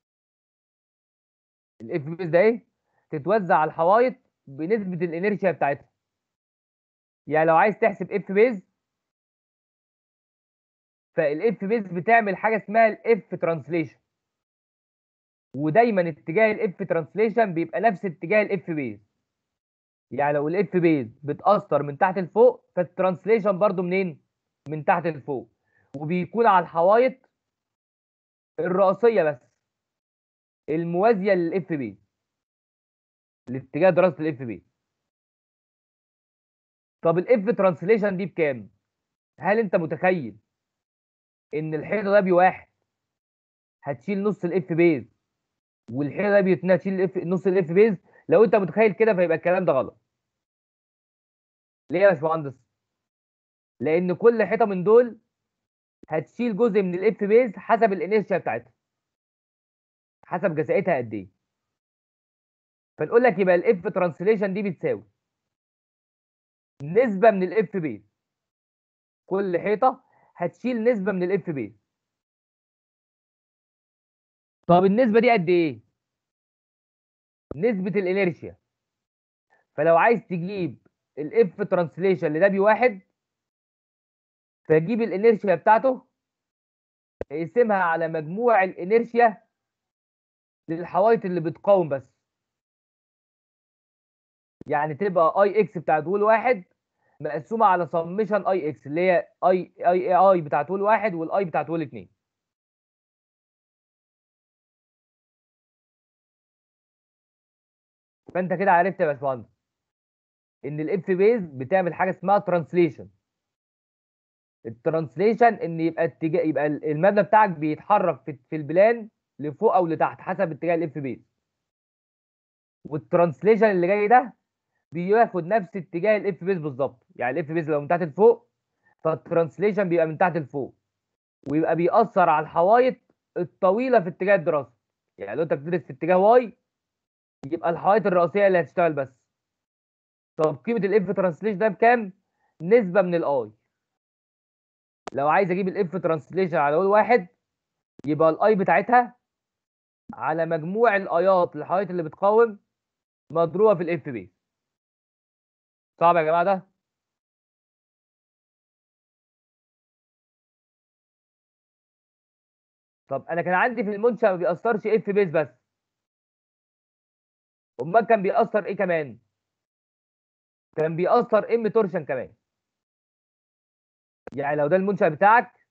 الاف بيز ده ايه تتوزع على الحوايط بنسبه الانرشيا بتاعتها يعني لو عايز تحسب اف بيز فالاف بيز بتعمل حاجه اسمها الاف ترانسليشن ودايما اتجاه الاف ترانسليشن بيبقى نفس اتجاه الاف بيز يعني لو الاف بيز بتاثر من تحت لفوق فالترانسليشن برضو منين من تحت لفوق وبيكون على الحوايط الرئيسيه بس الموازيه للاف بيز لاتجاه دراسه الاف بيز طب الاف ترانسليشن دي بكام هل انت متخيل ان الحيطه ده بواحد هتشيل نص الاف بيز والحيطه ده بيتنا تشيل الاف نص الاف بيز لو انت متخيل كده فيبقى الكلام ده غلط ليه يا باشمهندس لان كل حيطه من دول هتشيل جزء من الاف بيز حسب الانيرشيا بتاعتها حسب جزاءتها قد ايه فنقول لك يبقى الاف ترانسليشن دي بتساوي نسبه من الاف بيز كل حيطه هتشيل نسبه من الاف بيز طب النسبه دي قد ايه نسبه الانيرشيا فلو عايز تجيب الاف ترانسليشن لده واحد فجيب الانيرشيا بتاعته اقسمها على مجموع الانيرشيا للحوايط اللي بتقاوم بس يعني تبقى اي اكس بتاعت طول واحد مقسومه على سميشن اي اكس اللي هي اي اي اي بتاعت طول واحد والاي بتاعت طول اتنين فانت كده عرفت يا باشمهندس ان الاف بيز بتعمل حاجه اسمها ترانسليشن الترانسليشن ان يبقى اتجاه يبقى المبنى بتاعك بيتحرك في, في البلان لفوق او لتحت حسب اتجاه الاف بيز والترانسليشن اللي جاي ده بياخد نفس اتجاه الاف بيز بالظبط يعني الاف بيز لو من تحت لفوق فالترانسليشن بيبقى من تحت لفوق ويبقى بيأثر على الحوايط الطويله في اتجاه الدراسه يعني لو انت بتدرس في اتجاه واي يبقى الحوايط الرئيسيه اللي هتشتغل بس طب قيمه الاف ترانسليشن ده بكام نسبه من الاي لو عايز اجيب الاف ترانسليشن على اول واحد يبقى الاي بتاعتها على مجموع الايات للحوايط اللي بتقاوم مضروبه في الاف بيز صعب يا جماعه ده طب انا كان عندي في المنشا ما بيأثرش اف بيز بس امال كان بيأثر ايه كمان كان بيأثر ام تورشن كمان يعني لو ده المنشأ بتاعك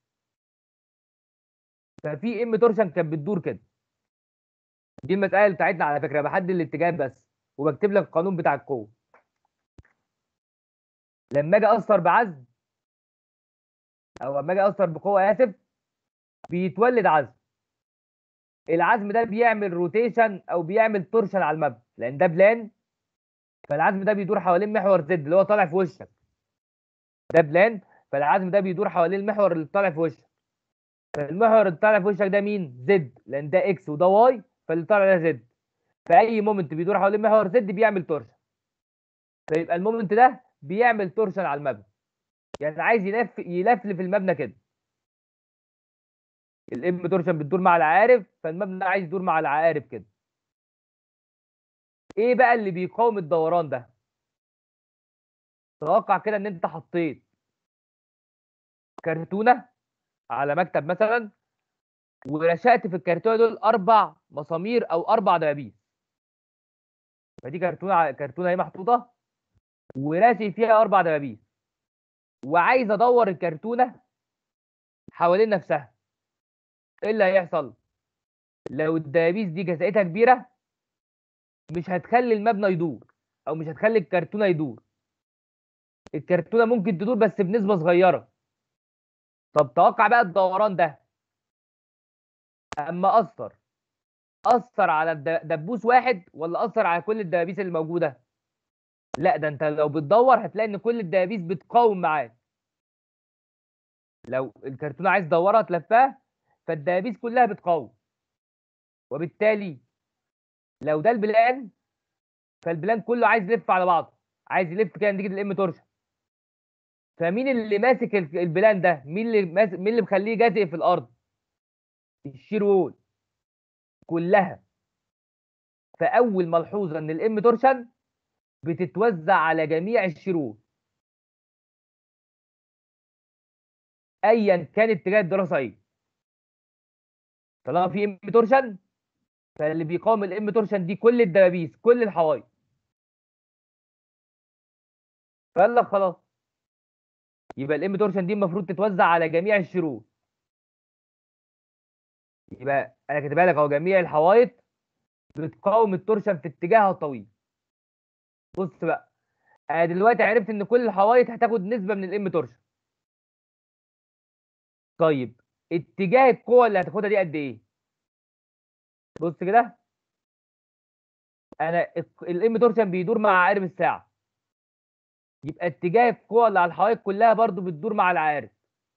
ففي ام تورشن كانت بتدور كده دي المسألة بتاعتنا على فكرة بحدد الاتجاه بس وبكتب لك القانون بتاع القوة لما اجي اثر بعزم او لما اجي اثر بقوة اسف بيتولد عزم العزم ده بيعمل روتيشن او بيعمل تورشن على المبنى لان ده بلان فالعزم ده بيدور حوالين محور زد اللي هو طالع في وشك ده بلان فالعزم ده بيدور حوالين المحور اللي طالع في وشك فالمحور اللي طالع في وشك ده مين زد لان ده اكس وده واي فاللي طالع ده زد فاي مومنت بيدور حوالين محور زد بيعمل تورشن فيبقى المومنت ده بيعمل تورشن على المبنى يعني عايز يلف يلفلف المبنى كده الام تورشن بتدور مع العقارب فالمبنى عايز يدور مع العقارب كده ايه بقى اللي بيقاوم الدوران ده توقع كده ان انت حطيت كرتونه على مكتب مثلا ورشقت في الكرتونه دول اربع مسامير او اربع دبابيس فدي كرتونه كرتونه اهي محطوطه وراسي فيها اربع دبابيس وعايز ادور الكرتونه حوالين نفسها ايه اللي هيحصل لو الدبابيس دي جزئتها كبيره مش هتخلي المبنى يدور او مش هتخلي الكرتونه يدور الكرتونه ممكن تدور بس بنسبه صغيره طب توقع بقى الدوران ده اما اثر اثر على الد- دبوس واحد ولا اثر على كل الدبابيس اللي موجوده لا ده انت لو بتدور هتلاقي ان كل الدبابيس بتقاوم معاك لو الكرتونه عايز تدورها تلفها فالدبابيس كلها بتقاوم وبالتالي لو ده البلان فالبلان كله عايز يلف على بعضه عايز يلف كده نتيجه الام تورشن فمين اللي ماسك ال- البلان ده مين اللي ماسك مين اللي مخليه جازئ في الارض الشير وول كلها فاول ملحوظه ان الام تورشن بتتوزع على جميع الشير وول ايا كان اتجاه الدراسه ايه طالما في ام تورشن فاللي بيقاوم الام تورشن دي كل الدبابيس كل الحوايط فقال لك خلاص يبقى الام تورشن دي المفروض تتوزع على جميع الشرور يبقى انا كاتبها لك اهو جميع الحوايط بتقاوم التورشن في اتجاهها الطويل بص بقى انا دلوقتي عرفت ان كل الحوايط هتاخد نسبه من الام تورشن طيب اتجاه القوه اللي هتاخدها دي قد ايه بص كده انا الام تورشن بيدور مع عقارب الساعه يبقى اتجاه القوه اللي على الحوايط كلها برضو بتدور مع العقارب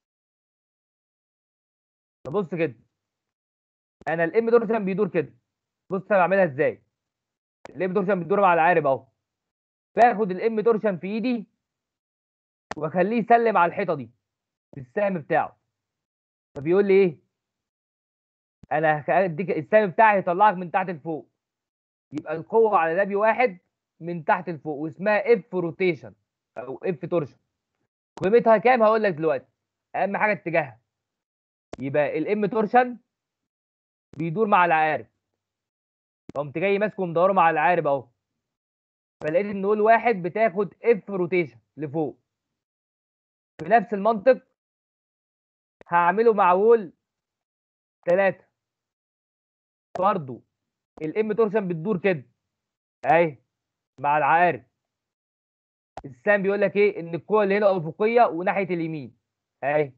فبص كده انا الام تورشن بيدور كده بص انا بعملها ازاي الام تورشن بيدور مع العقارب اهو باخد الام تورشن في ايدي واخليه يسلم على الحيطه دي بالسهم بتاعه فبيقول لي ايه انا هديك السهم بتاعي هيطلعك من تحت لفوق يبقى القوه على دبي واحد من تحت لفوق واسمها اف روتيشن او اف تورشن قيمتها كام هقول لك دلوقتي اهم حاجه اتجاهها يبقى الام تورشن بيدور مع العقارب قمت جاي ماسكه ومدوره مع العقارب اهو فلقيت ان نقول واحد بتاخد اف روتيشن لفوق بنفس المنطق هعمله مع وول 3 برضو الام تورشن بتدور كده اهي مع العقارب السام بيقول لك ايه ان القوه اللي هنا افقيه وناحيه اليمين اهي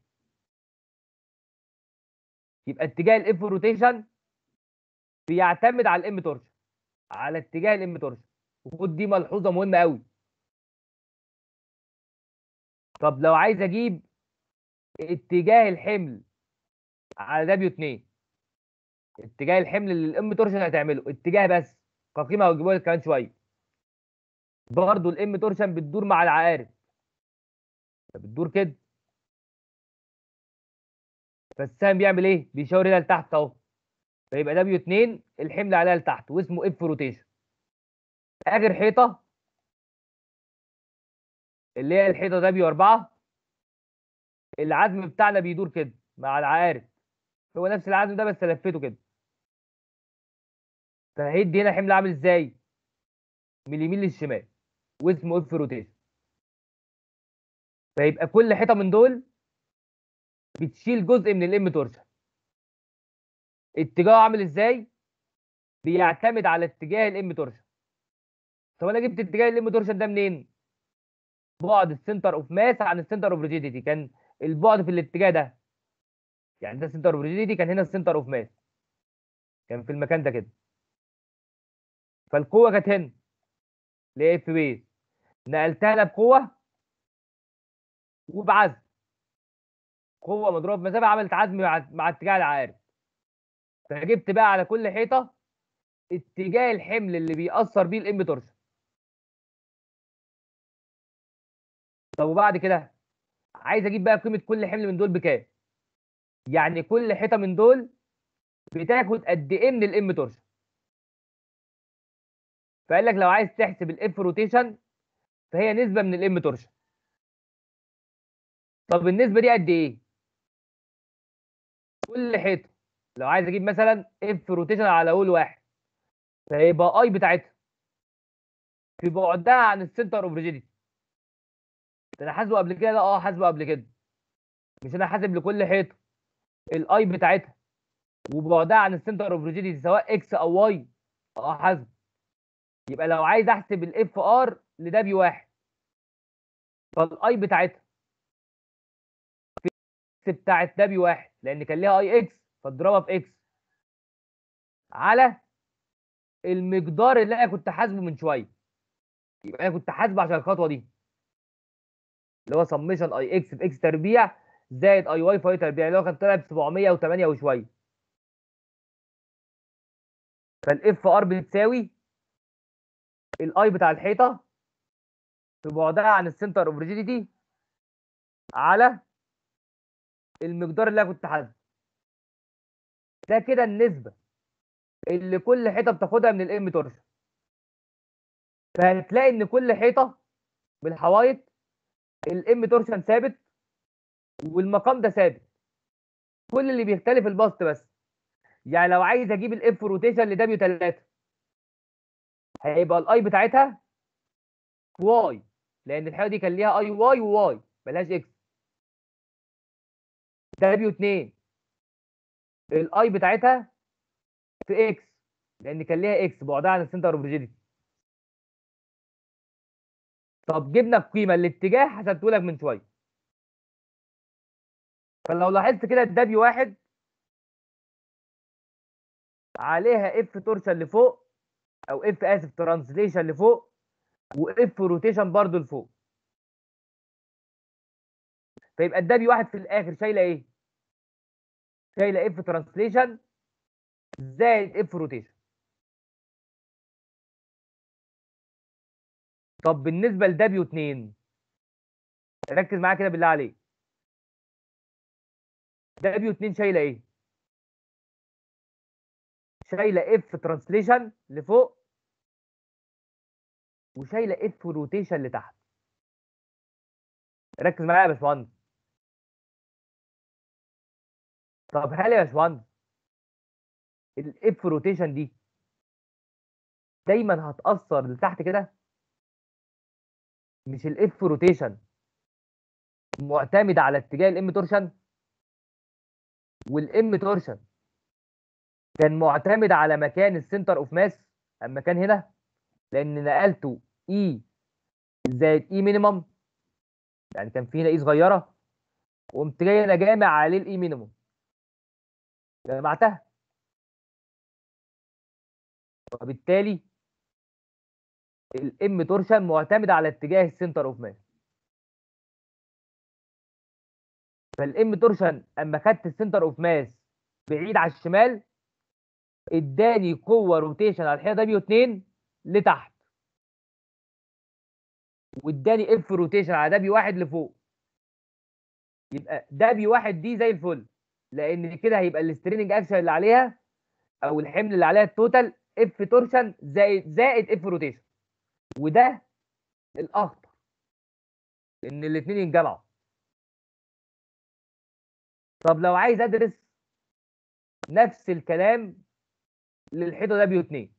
يبقى اتجاه الاف روتيشن بيعتمد على الام تورشن على اتجاه الام تورشن وخد دي ملحوظه مهمه قوي طب لو عايز اجيب اتجاه الحمل على دبليو 2 اتجاه الحمل اللي الام تورشن هتعمله اتجاه بس كقيمه هجيبها لك كمان شويه برضه الام تورشن بتدور مع العقارب بتدور كده فالسهم بيعمل ايه بيشاور هنا لتحت اهو فيبقى دبليو 2 الحمل عليها لتحت واسمه اف روتيشن اخر حيطه اللي هي الحيطه دبليو 4 العزم بتاعنا بيدور كده مع العقارب هو نفس العزم ده بس لفيته كده فهيدي هنا حمل عامل ازاي من اليمين للشمال واسمه اف روتيشن فيبقى كل حيطه من دول بتشيل جزء من الام تورشن اتجاهه عامل ازاي بيعتمد على اتجاه الام تورشن طب انا جبت اتجاه الام تورشن ده منين بعد السنتر اوف ماس عن السنتر اوف ريجيديتي كان البعد في الاتجاه ده يعني ده سنتر اوف ريجيديتي كان هنا السنتر اوف ماس كان في المكان ده كده فالقوه كانت هنا اللي هي اف بيز نقلتها لها بقوه وبعزم قوه مضروبه بمسافه عملت عزم مع مع اتجاه العقارب فجبت بقى على كل حيطه اتجاه الحمل اللي بيأثر بيه الام تورشن طب وبعد كده عايز اجيب بقى قيمه كل حمل من دول بكام يعني كل حيطه من دول بتاخد قد ايه من الام تورشن فقال لك لو عايز تحسب الاف روتيشن فهي نسبه من الام تورشن طب النسبه دي قد ايه كل حيطه لو عايز اجيب مثلا اف روتيشن على اول واحد فيبقى اي بتاعتها في بعدها عن السنتر اوف ريجيديتي انا حاسبه قبل كده لا اه حاسبه قبل كده مش انا حاسب لكل حيطه الاي بتاعتها وبعدها عن السنتر اوف ريجيديتي سواء اكس او واي اه حاسبه يبقى لو عايز احسب الاف ار لدبليو واحد فالاي بتاعتها في اكس بتاعت دبليو واحد لان كان ليها اي اكس فاضربها في اكس على المقدار اللي انا كنت حاسبه من شويه يبقى انا كنت حاسبه عشان الخطوه دي اللي هو سميشن اي اكس في اكس تربيع زائد اي واي في اي تربيع اللي هو كان طلع ب 708 وشويه فالاف ار بتساوي الاي بتاع الحيطه في بعدها عن السنتر اوف ريجيديتي على المقدار اللي انا كنت حاسبه ده كده النسبه اللي كل حيطه بتاخدها من الام تورشن فهتلاقي ان كل حيطه بالحوايط الام تورشن ثابت والمقام ده ثابت كل اللي بيختلف البسط بس يعني لو عايز اجيب الاف روتيشن لدبليو 3 هيبقى الاي بتاعتها واي لان الحاجه دي كان ليها اي واي وواي ملهاش اكس دبليو 2 الاي بتاعتها في اكس لان كان ليها اكس بعدها عن السنتر اوف ريجيديتي طب جبنا القيمه الاتجاه حسبته لك من شويه فلو لاحظت كده الدبليو واحد عليها اف تورشن لفوق او اف اسف ترانسليشن لفوق واف روتيشن برضو لفوق فيبقى الدبليو واحد في الاخر شايله ايه؟ شايله اف ترانسليشن زائد اف روتيشن طب بالنسبه لدبليو 2 ركز معايا كده بالله عليك دبليو 2 شايله ايه؟ شايله اف ترانسليشن لفوق وشايله اف روتيشن لتحت ركز معايا يا باشمهندس طب هل يا باشمهندس الاف روتيشن دي دايما هتأثر لتحت كده مش الاف روتيشن معتمدة على اتجاه الام تورشن والام تورشن كان معتمد على مكان السنتر اوف ماس اما كان هنا لان نقلته اي زائد اي مينيمم يعني كان في هنا اي صغيره وقمت جاي انا جامع عليه الاي مينيمم جمعتها وبالتالي الام تورشن معتمد على اتجاه السنتر اوف ماس فالام تورشن اما خدت السنتر اوف ماس بعيد على الشمال اداني قوه روتيشن على الحيطه دبليو 2 لتحت واداني اف روتيشن على دبليو 1 لفوق يبقى دبليو 1 دي زي الفل لان كده هيبقى الستريننج اكشن اللي عليها او الحمل اللي عليها التوتال اف تورشن زائد زائد اف روتيشن وده الاخطر ان الاثنين ينجمعوا طب لو عايز ادرس نفس الكلام للحيطه دبليو 2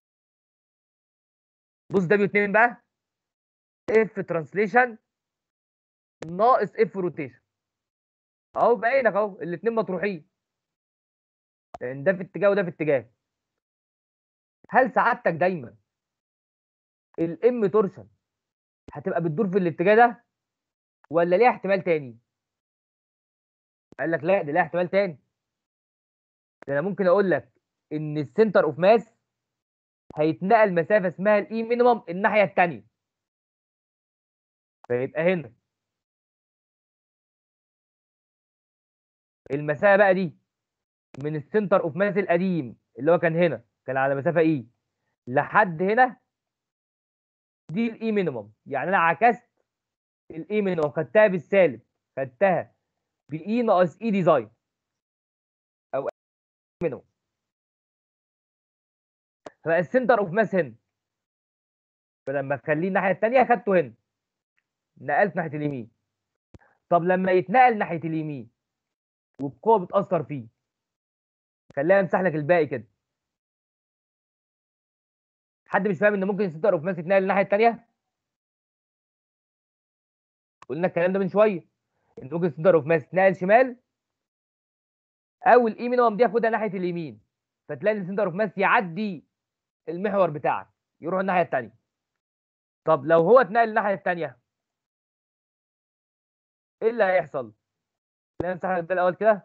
بص دبليو 2 بقى اف ترانسليشن ناقص اف روتيشن اهو بعينك اهو الاثنين مطروحين لان ده في اتجاه وده في اتجاه هل سعادتك دايما الام تورشن هتبقى بتدور في الاتجاه ده ولا ليها احتمال تاني قال لك لا ده ليها احتمال تاني ده انا ممكن اقول لك ان السنتر اوف ماس هيتنقل مسافه اسمها الاي مينيمم الناحيه الثانيه فيبقى هنا المسافه بقى دي من السنتر اوف ماس القديم اللي هو كان هنا كان على مسافه اي لحد هنا دي الاي مينيمم يعني انا عكست الاي مينيمم خدتها بالسالب خدتها باي ناقص اي ديزاين او مينيمم فبقى السنتر اوف ماس هنا فلما اخليه الناحيه الثانيه خدته هنا نقلت ناحيه اليمين طب لما يتنقل ناحيه اليمين والقوه بتاثر فيه خليها امسح لك الباقي كده حد مش فاهم ان ممكن السنتر اوف ماس يتنقل الناحيه الثانيه قلنا الكلام ده من شويه ان ممكن السنتر اوف ماس يتنقل شمال او الاي مينيمم دي ياخدها ناحيه اليمين فتلاقي السنتر اوف ماس يعدي المحور بتاعك يروح الناحيه الثانيه طب لو هو اتنقل الناحيه الثانيه ايه اللي هيحصل خلينا نمسح ده الاول كده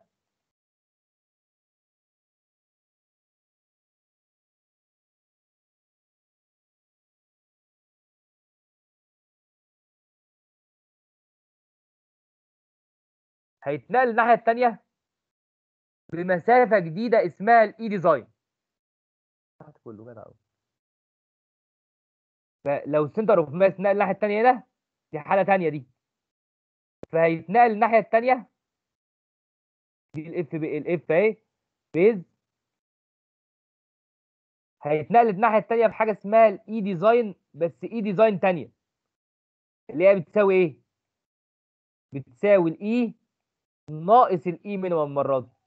هيتنقل الناحيه الثانيه بمسافه جديده اسمها الاي ديزاين كله جدع قوي فلو السنتر اوف ماس نقل الناحيه الثانيه هنا دي حاله ثانيه دي فهيتنقل الناحيه الثانيه دي الاف الاف اهي فيز هيتنقل الناحيه الثانيه بحاجه اسمها الاي ديزاين بس اي ديزاين ثانيه اللي هي بتساوي ايه بتساوي الاي ناقص الاي مينيمم المره دي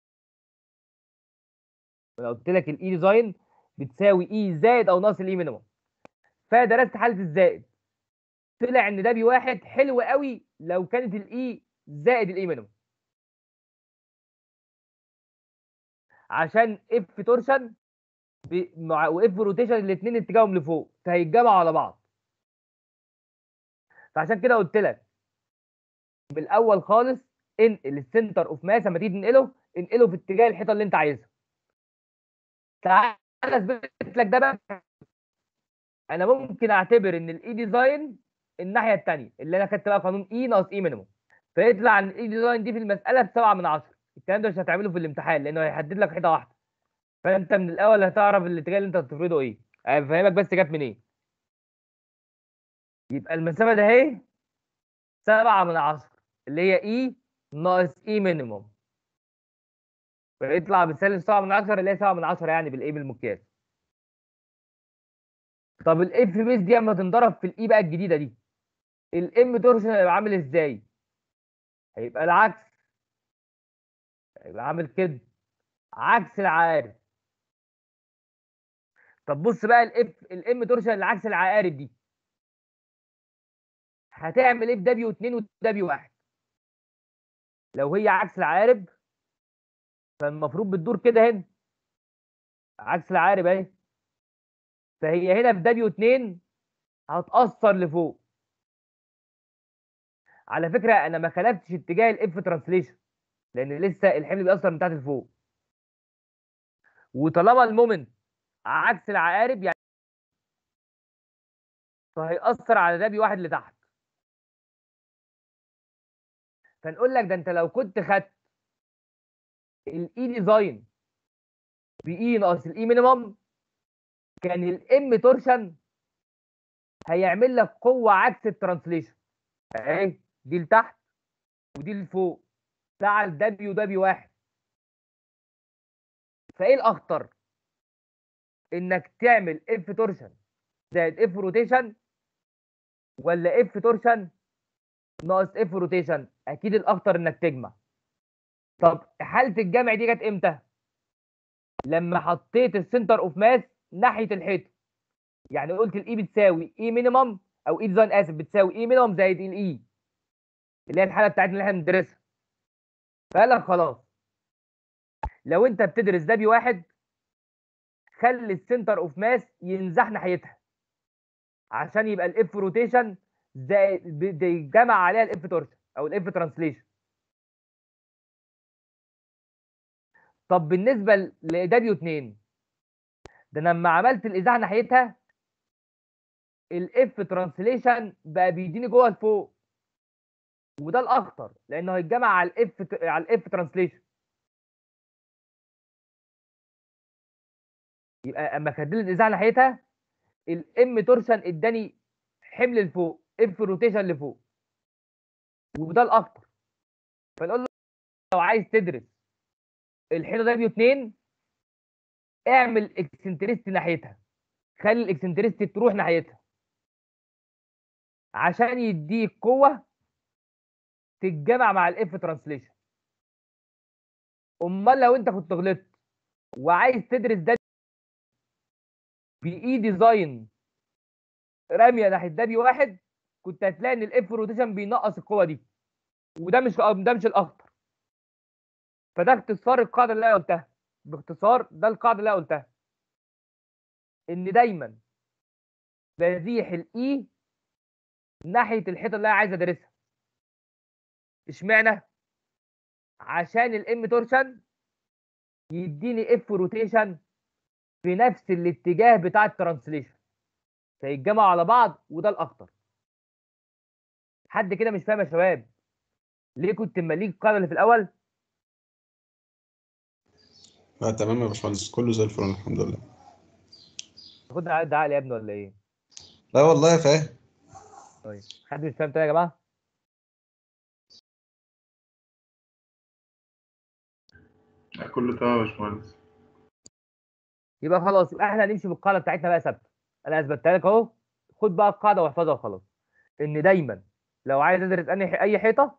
انا قلت لك الاي ديزاين بتساوي اي زائد او ناقص الاي مينيمم فدرست حاله الزائد طلع ان ده بواحد حلو قوي لو كانت الاي زائد الاي مينيمم عشان اف تورشن ب- مع واف روتيشن الاثنين اتجاههم لفوق فهيتجمعوا على بعض فعشان كده قلت لك بالاول خالص انقل السنتر اوف ماس لما تيجي تنقله انقله في اتجاه الحيطه اللي انت عايزها تعالى اثبت لك ده بقى انا ممكن اعتبر ان الاي ديزاين الناحيه الثانيه اللي انا خدت بقى قانون اي ناقص اي مينيموم فيطلع ان الاي ديزاين دي في المساله بسبعه من عشرة الكلام ده مش هتعمله في الامتحان لانه هيحدد لك حيطه واحده فانت من الاول هتعرف الاتجاه اللي انت هتفرضه ايه هفهمك بس جت منين يبقى المسافه ده اهي سبعة من عشرة اللي هي اي ناقص اي مينيموم فيطلع بسالب سبعة من عشرة اللي هي سبعة من عشرة يعني بالايه بالمقياس طب الاف بيس دي اما تنضرب في الاي بقى الجديده دي الام تورشن هيبقى عامل ازاي؟ هيبقى العكس هيبقى عامل كده عكس العقارب طب بص بقى الاف الام تورشن اللي عكس العقارب دي هتعمل ايه في دبليو 2 ودبليو 1 لو هي عكس العقارب فالمفروض بتدور كده هنا عكس العقارب اهي فهي هنا في دبليو 2 هتأثر لفوق على فكره انا ما خلفتش اتجاه الاف ترانسليشن لان لسه الحمل بيأثر من تحت لفوق وطالما المومنت عكس العقارب يعني فهيأثر على دبي واحد لتحت فنقول لك ده انت لو كنت خدت الاي ديزاين باي ناقص الاي مينيمم كان الام تورشن هيعمل لك قوه عكس الترانسليشن اهي دي لتحت ودي لفوق فعل دبليو دبليو واحد فايه الاخطر انك تعمل اف تورشن زائد اف روتيشن ولا اف تورشن ناقص اف روتيشن اكيد الاخطر انك تجمع طب حاله الجمع دي جت امتى لما حطيت السنتر اوف ماس ناحيه الحيطه يعني قلت الاي بتساوي اي مينيمم او اي ديزاين اسف بتساوي اي مينيمم زائد الاي اللي هي الحاله بتاعتنا اللي احنا بندرسها فقال لك خلاص لو انت بتدرس ده بواحد خلي السنتر اوف ماس ينزح ناحيتها عشان يبقى الاف روتيشن زائد ب- يتجمع عليها الاف تورشن او الاف ترانسليشن طب بالنسبه لدبليو 2 ده أنا لما عملت الازاحه ناحيتها الاف ترانسليشن بقى بيديني جوه لفوق وده الاخطر لانه هيتجمع على الاف على الاف ترانسليشن يبقى اما خدت لي الازاحه ناحيتها الام تورشن اداني حمل لفوق اف روتيشن لفوق وده الاخطر فنقول له لو عايز تدرس الحيطه دبليو 2 اعمل اكسنتريستي ناحيتها خلي الاكسنتريستي تروح ناحيتها عشان يديك قوه تتجمع مع الاف ترانسليشن امال لو انت كنت غلطت وعايز تدرس ده باي ديزاين راميه ناحيه دبي واحد كنت هتلاقي ان الاف روتيشن بينقص القوه دي وده مش ده مش الاخطر فده اختصار القاعده اللي انا قلتها باختصار ده القاعده اللي انا قلتها ان دايما بزيح الاي ناحيه الحيطه اللي انا عايز ادرسها اشمعنى عشان الام تورشن يديني اف روتيشن في نفس الاتجاه بتاع الترانسليشن فيتجمعوا على بعض وده الاخطر حد كده مش فاهم يا شباب ليه كنت مليك القاعده اللي في الاول لا تمام يا باشمهندس كله زي الفل الحمد لله تاخدنا على الدعاء يا ابني ولا ايه لا والله فاهم طيب حد مش فاهم تاني يا جماعه لا، كله تمام يا باشمهندس يبقى خلاص يبقى احنا هنمشي بالقاعده بتاعتنا بقى ثابته انا اثبتها لك اهو خد بقى القاعده واحفظها وخلاص ان دايما لو عايز ادرس اي اي حيطه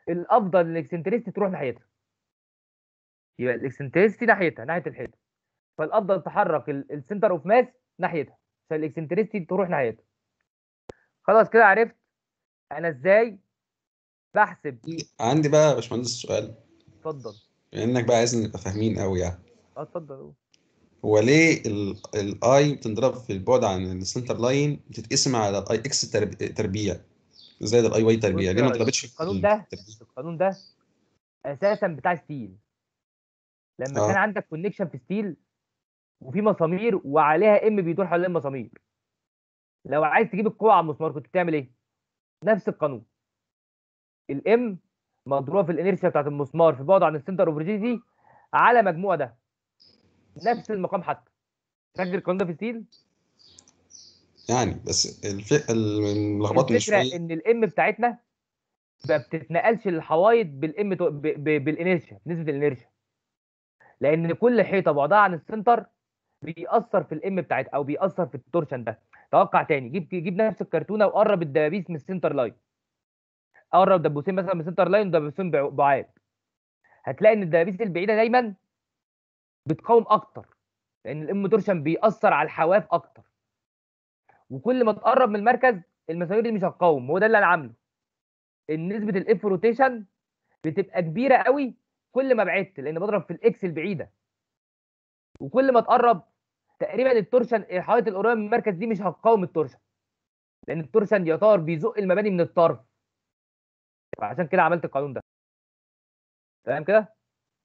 الافضل الاكسنتريستي تروح ناحيتها يبقى الاكسنتريستي ناحيتها ناحيه الحيطه فالافضل تحرك السنتر اوف ماس ناحيتها عشان الاكسنتريستي تروح ناحيتها خلاص كده عرفت انا ازاي بحسب عندي بقى يا باشمهندس سؤال اتفضل بما انك بقى عايزين نبقى فاهمين قوي يعني اه اتفضل قول. هو ليه الاي بتنضرب في البعد عن السنتر لاين بتتقسم على الاي اكس تربيع زائد الاي واي تربيع بص ليه ما يا ريس، اتضربتش في القانون ده التربيع؟ القانون ده اساسا بتاع ستيل لما آه. كان عندك كونكشن في ستيل وفي مسامير وعليها ام بيدور حوالين المسامير لو عايز تجيب القوه على المسمار كنت بتعمل ايه نفس القانون الام مضروبه في الانيرشيا بتاعت المسمار في بعد عن السنتر اوف ريجيديتي على مجموع ده نفس المقام حتى فاكر القانون ده في ستيل يعني بس الف... الملخبطني الفكره شويه ان الام بتاعتنا ما بتتنقلش للحوايط بالام تو- ب- ب- بالانيرشيا نسبه الانيرشيا لان كل حيطه بعدها عن السنتر بيأثر في الام بتاعتها او بيأثر في التورشن ده توقع تاني جيب جيب نفس الكرتونه وقرب الدبابيس من السنتر لاين قرب دبوسين مثلا من السنتر لاين ودبوسين بع- بعاد هتلاقي ان الدبابيس البعيده دايما بتقاوم اكتر لان الام تورشن بيأثر على الحواف اكتر وكل ما تقرب من المركز المسامير دي مش هتقاوم هو ده اللي انا عامله ان نسبه الاف روتيشن بتبقى كبيره قوي كل ما بعدت لان بضرب في الاكس البعيده وكل ما تقرب تقريبا التورشن الحوائط القريبه من المركز دي مش هتقاوم التورشن لان التورشن يعتبر بيزق المباني من الطرف فعشان كده عملت القانون ده تمام كده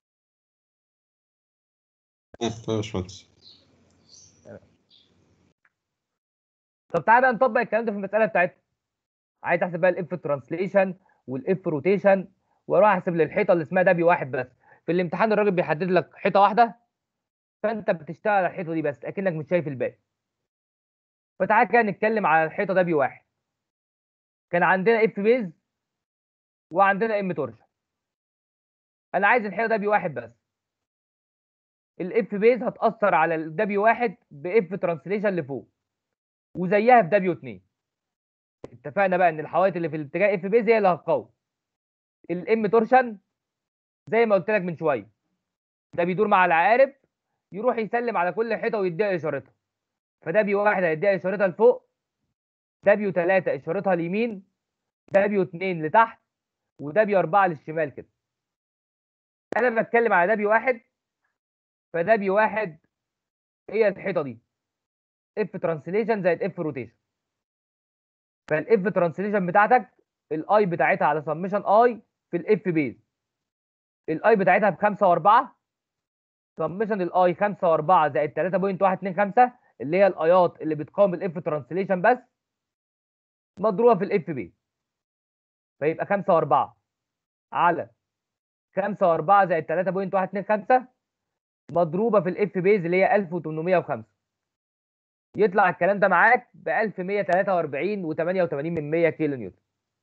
آه، تمام يا باشمهندس طب تعالى بقى نطبق الكلام ده في المساله بتاعتنا عايز احسب بقى الاف ترانسليشن والاف روتيشن واروح احسب للحيطه اللي اسمها دبي واحد بس في الامتحان الراجل بيحدد لك حيطه واحده فانت بتشتغل على الحيطه دي بس اكنك مش شايف الباقي فتعالى كده نتكلم على الحيطه دبي واحد كان عندنا اف بيز وعندنا ام تورشن انا عايز الحيطه دبي واحد بس الاف بيز هتاثر على الدبي واحد باف ترانسليشن لفوق وزيها في دبليو 2 اتفقنا بقى ان الحوائط اللي في الاتجاه اف بيز هي اللي هتقاوم الام تورشن زي ما قلت لك من شويه ده بيدور مع العقارب يروح يسلم على كل حيطه ويديها اشارتها فدبليو واحد هيديها اشارتها لفوق دبليو 3 اشارتها اليمين دبليو 2 لتحت ودبليو 4 للشمال كده انا بتكلم على دبليو واحد فدبليو واحد هي الحيطه دي اف ترانسليشن زائد اف روتيشن فالاف ترانسليشن بتاعتك الاي بتاعتها على سمشن اي في الاف بيز الاي بتاعتها بخمسة و4 سمشن الاي 5 و4 زائد 3.125 اللي هي الايات اللي بتقاوم الاف ترانسليشن بس مضروبه في الاف بيز فيبقى 5 و4 على 5 و4 زائد 3.125 مضروبه في الاف بيز اللي هي 1805 يطلع الكلام ده معاك ب 1143 و88 من 100 كيلو نيوتن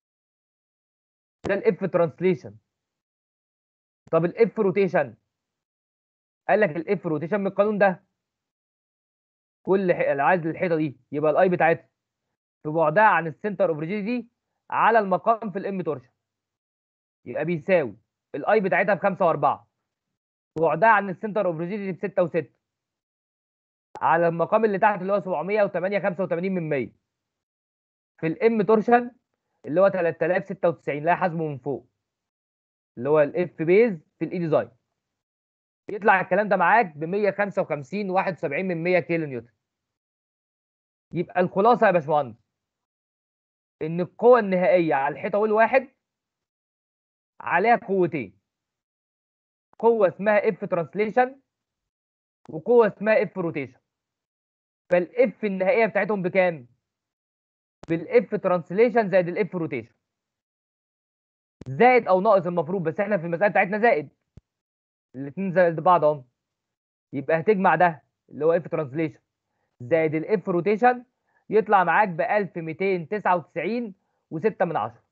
ده الاف ترانسليشن طب الاف روتيشن قال لك الاف روتيشن من القانون ده كل ح- اللي عايز الحيطه دي يبقى الاي بتاعتها في بعدها عن السنتر اوف ريجيديتي على المقام في الام تورشن يبقى بيساوي الاي بتاعتها بخمسة واربعة بعدها عن السنتر اوف ريجيديتي بستة وستة على المقام اللي تحت اللي هو 708 85 من 100 في الام تورشن اللي هو 3096 لا حاسبه من فوق اللي هو الاف بيز في الاي ديزاين يطلع الكلام ده معاك ب 155 71 من 100 كيلو نيوتن يبقى الخلاصه يا باشمهندس ان القوه النهائيه على الحيطه والواحد عليها قوتين قوه اسمها اف ترانسليشن وقوه اسمها اف روتيشن فالاف النهائيه بتاعتهم بكام بالاف ترانسليشن زائد الاف روتيشن زائد او ناقص المفروض بس احنا في المساله بتاعتنا زائد الاثنين زائد بعض اهم يبقى هتجمع ده اللي هو اف ترانسليشن زائد الاف روتيشن يطلع معاك ب 1299 و6 من 10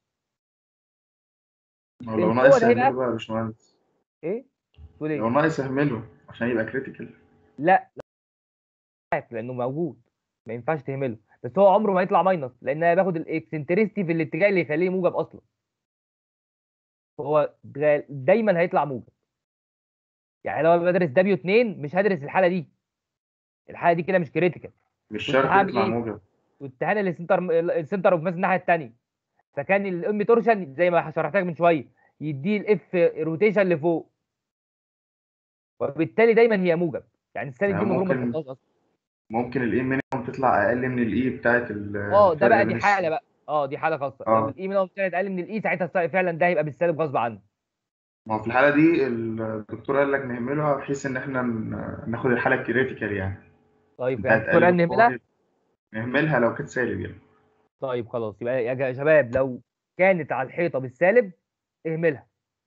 هو لو القوة ناقص اللي هنا- يعمله بقى يا باشمهندس ايه تقول لو ايه ناقص يعمله عشان يبقى كريتيكال لا لا لانه موجود ما ينفعش تهمله بس هو عمره ما يطلع ماينس لان انا باخد الاكسنتريستي في الاتجاه اللي يخليه موجب اصلا هو دا- دايما هيطلع موجب يعني لو أنا بدرس دبليو 2 مش هدرس الحاله دي الحاله دي كده مش كريتيكال مش كنت شرط هعمل يطلع إيه؟ موجب كنت هنقل السنتر السنتر اوف ماس الناحيه الثانيه فكان الام تورشن زي ما شرحت لك من شويه يديه الاف روتيشن لفوق وبالتالي دايما هي موجب يعني السالب يعني دي المفروض ما ممكن- تحطهاش اصلا ممكن الاي مينيمم تطلع اقل من الاي بتاعت ال اه ده الفرق بقى بين دي حاله الس- بقى اه دي حاله خاصه آه. لو الاي منهم طلعت اقل من الاي ساعتها فعلا ده هيبقى بالسالب غصب عنه ما هو في الحالة دي الدكتور قال لك نهملها بحيث إن إحنا ن- ناخد الحالة الكريتيكال يعني طيب بتاعت يعني الدكتور قال قلب نعملها القوة نهملها لو كانت سالب يعني طيب خلاص يبقى يا جا- شباب لو كانت على الحيطه بالسالب اهملها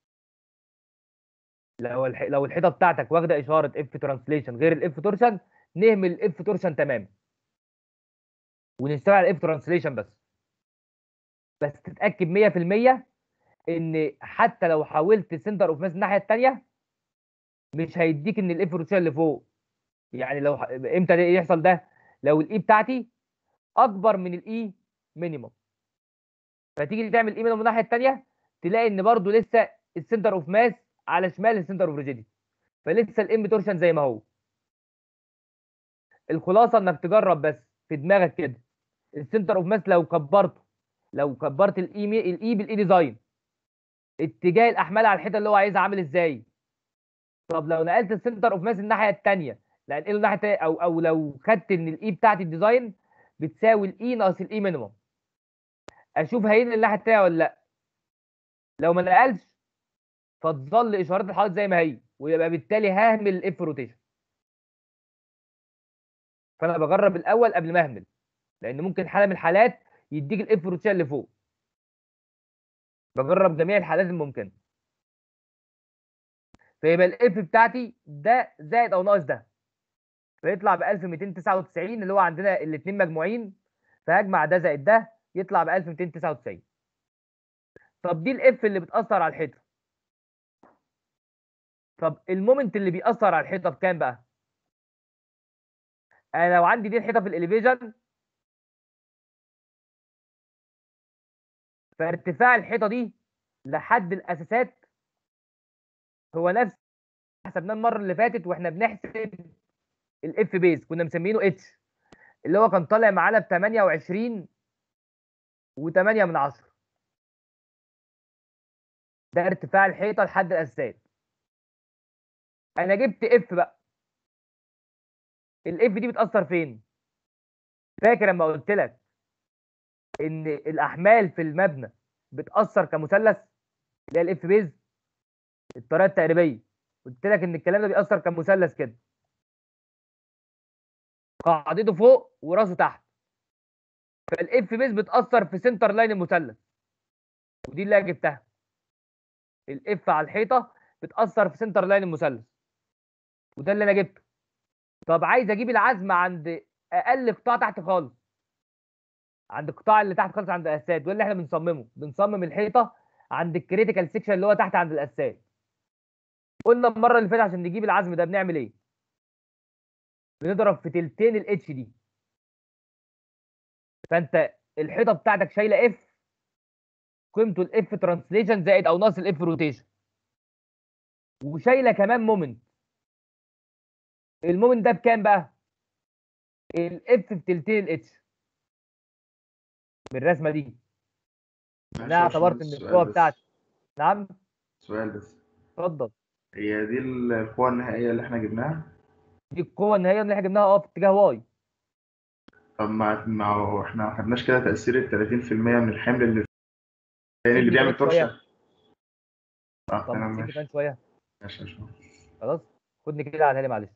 لو الح... لو الحيطه بتاعتك واخده اشاره اف ترانسليشن غير الاف تورشن نهمل الاف تورشن تماما ونشتغل على الاف ترانسليشن بس بس تتاكد 100% ان حتى لو حاولت سنتر اوف ماس الناحيه الثانيه مش هيديك ان الاف روتيشن اللي فوق يعني لو ح- امتى ده يحصل ده لو الاي بتاعتي اكبر من الاي مينيمم فتيجي تعمل اي مينيمم الناحيه الثانيه تلاقي ان برضو لسه السنتر اوف ماس على شمال السنتر اوف ريجيديتي فلسه الام تورشن زي ما هو الخلاصه انك تجرب بس في دماغك كده السنتر اوف ماس لو كبرته لو كبرت الاي مي- الاي بالاي ديزاين اتجاه الاحمال على الحيطه اللي هو عايزها عامل ازاي طب لو نقلت السنتر اوف ماس الناحيه الثانيه لانقله الناحيه التانية- او او لو خدت ان الاي بتاعت الديزاين بتساوي الاي ناقص الاي مينيمم اشوف هينقل الناحيه الثانيه ولا لا لو ما نقلش فتظل اشارات الحائط زي ما هي ويبقى بالتالي ههمل الاف روتيشن فانا بجرب الاول قبل ما اهمل لان ممكن حاله من الحالات يديك الاف روتيشن اللي فوق بجرب جميع الحالات الممكنه فيبقى الاف بتاعتي ده زائد او ناقص ده فيطلع ب 1299 اللي هو عندنا الاثنين مجموعين فهجمع ده زائد ده يطلع ب 1299 طب دي الاف اللي بتاثر على الحيطه طب المومنت اللي بيأثر على الحيطه بكام بقى انا لو عندي دي الحيطه في الاليفيجن فارتفاع الحيطه دي لحد الاساسات هو نفس حسبناه المره اللي فاتت واحنا بنحسب الاف بيز كنا مسمينه اتش اللي هو كان طالع معانا ب 28 و8 من 10 ده ارتفاع الحيطه لحد الاساسات انا جبت اف بقى الاف دي بتاثر فين فاكر لما قلت لك ان الاحمال في المبنى بتاثر كمثلث اللي هي الاف بيز الطريقه التقريبيه قلت لك ان الكلام ده بيأثر كمثلث كده قاعدته فوق وراسه تحت فالاف بيز بتأثر في سنتر لاين المثلث ودي اللي انا جبتها الاف على الحيطه بتأثر في سنتر لاين المثلث وده اللي انا جبته طب عايز اجيب العزم عند اقل قطاع تحت خالص عند القطاع اللي تحت خالص عند الاساسات وده اللي احنا بنصممه بنصمم الحيطه عند الكريتيكال سيكشن اللي هو تحت عند الاساسات قلنا المره اللي فاتت عشان نجيب العزم ده بنعمل ايه بنضرب في تلتين الاتش دي فانت الحيطه بتاعتك شايله اف قيمته الاف ترانسليشن زائد او ناقص الاف روتيشن وشايله كمان مومنت المومنت ده بكام بقى الاف في تلتين الاتش بالرسمه دي معلش انا يا اعتبرت ان باشمهندس، القوه سؤال بس بتاعتي نعم سؤال بس اتفضل هي دي القوة النهائية اللي احنا جبناها دي القوه النهائيه اللي احنا جبناها اه في اتجاه واي طب ما ما هو احنا ما خدناش كده تأثير ال 30% من الحمل اللي يعني اللي سيبني بيعمل كمان شوية. تورشن اه طب تمام سيبني ماشي كمان شويه ماشي يا باشمهندس خلاص خدني كده على تاني معلش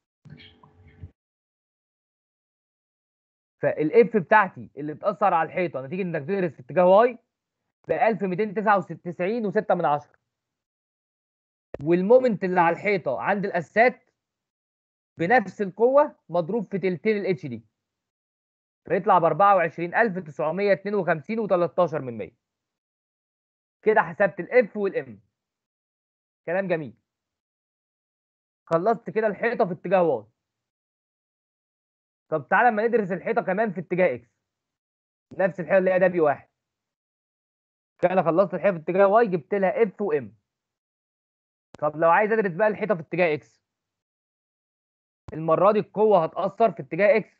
فالاف بتاعتي اللي بتاثر على الحيطه نتيجه انك تدرس في اتجاه واي ب 1299 و6 من 10 والمومنت اللي على الحيطه عند الاسات بنفس القوه مضروب في تلتين الاتش دي فيطلع ب 24952 و13 من 100 كده حسبت الاف والام كلام جميل خلصت كده الحيطه في اتجاه واي طب تعالى اما ندرس الحيطه كمان في اتجاه اكس نفس الحيطه اللي هي دبليو واحد كده انا خلصت الحيطه في اتجاه واي جبت لها اف وام طب لو عايز ادرس بقى الحيطه في اتجاه اكس المره دي القوه هتاثر في اتجاه اكس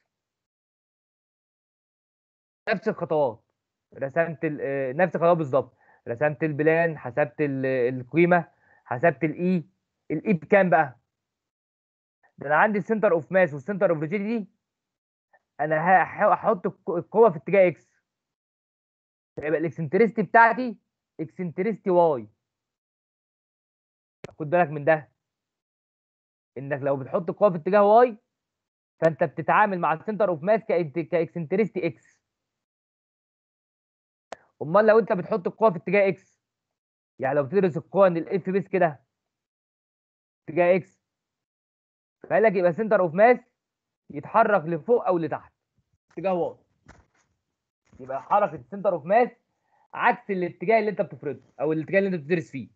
نفس الخطوات رسمت ال- آه، نفس الخطوات بالظبط رسمت البلان حسبت ال- القيمه حسبت الاي الاي بكام بقى ده انا عندي السنتر اوف ماس والسنتر اوف ريجيديتي انا هح- هحط الق- القوه في اتجاه اكس فيبقى الاكسنتريستي بتاعتي اكسنتريستي واي خد بالك من ده انك لو بتحط القوه في اتجاه واي فانت بتتعامل مع السنتر اوف ماس كاكسنتريستي اكس امال لو انت بتحط القوه في اتجاه اكس يعني لو بتدرس القوه ان الاف بيس كده اتجاه اكس فقال لك يبقى سنتر اوف ماس يتحرك لفوق او لتحت اتجاه واي يبقى حركه السنتر اوف ماس عكس الاتجاه اللي انت بتفرضه او الاتجاه اللي انت بتدرس فيه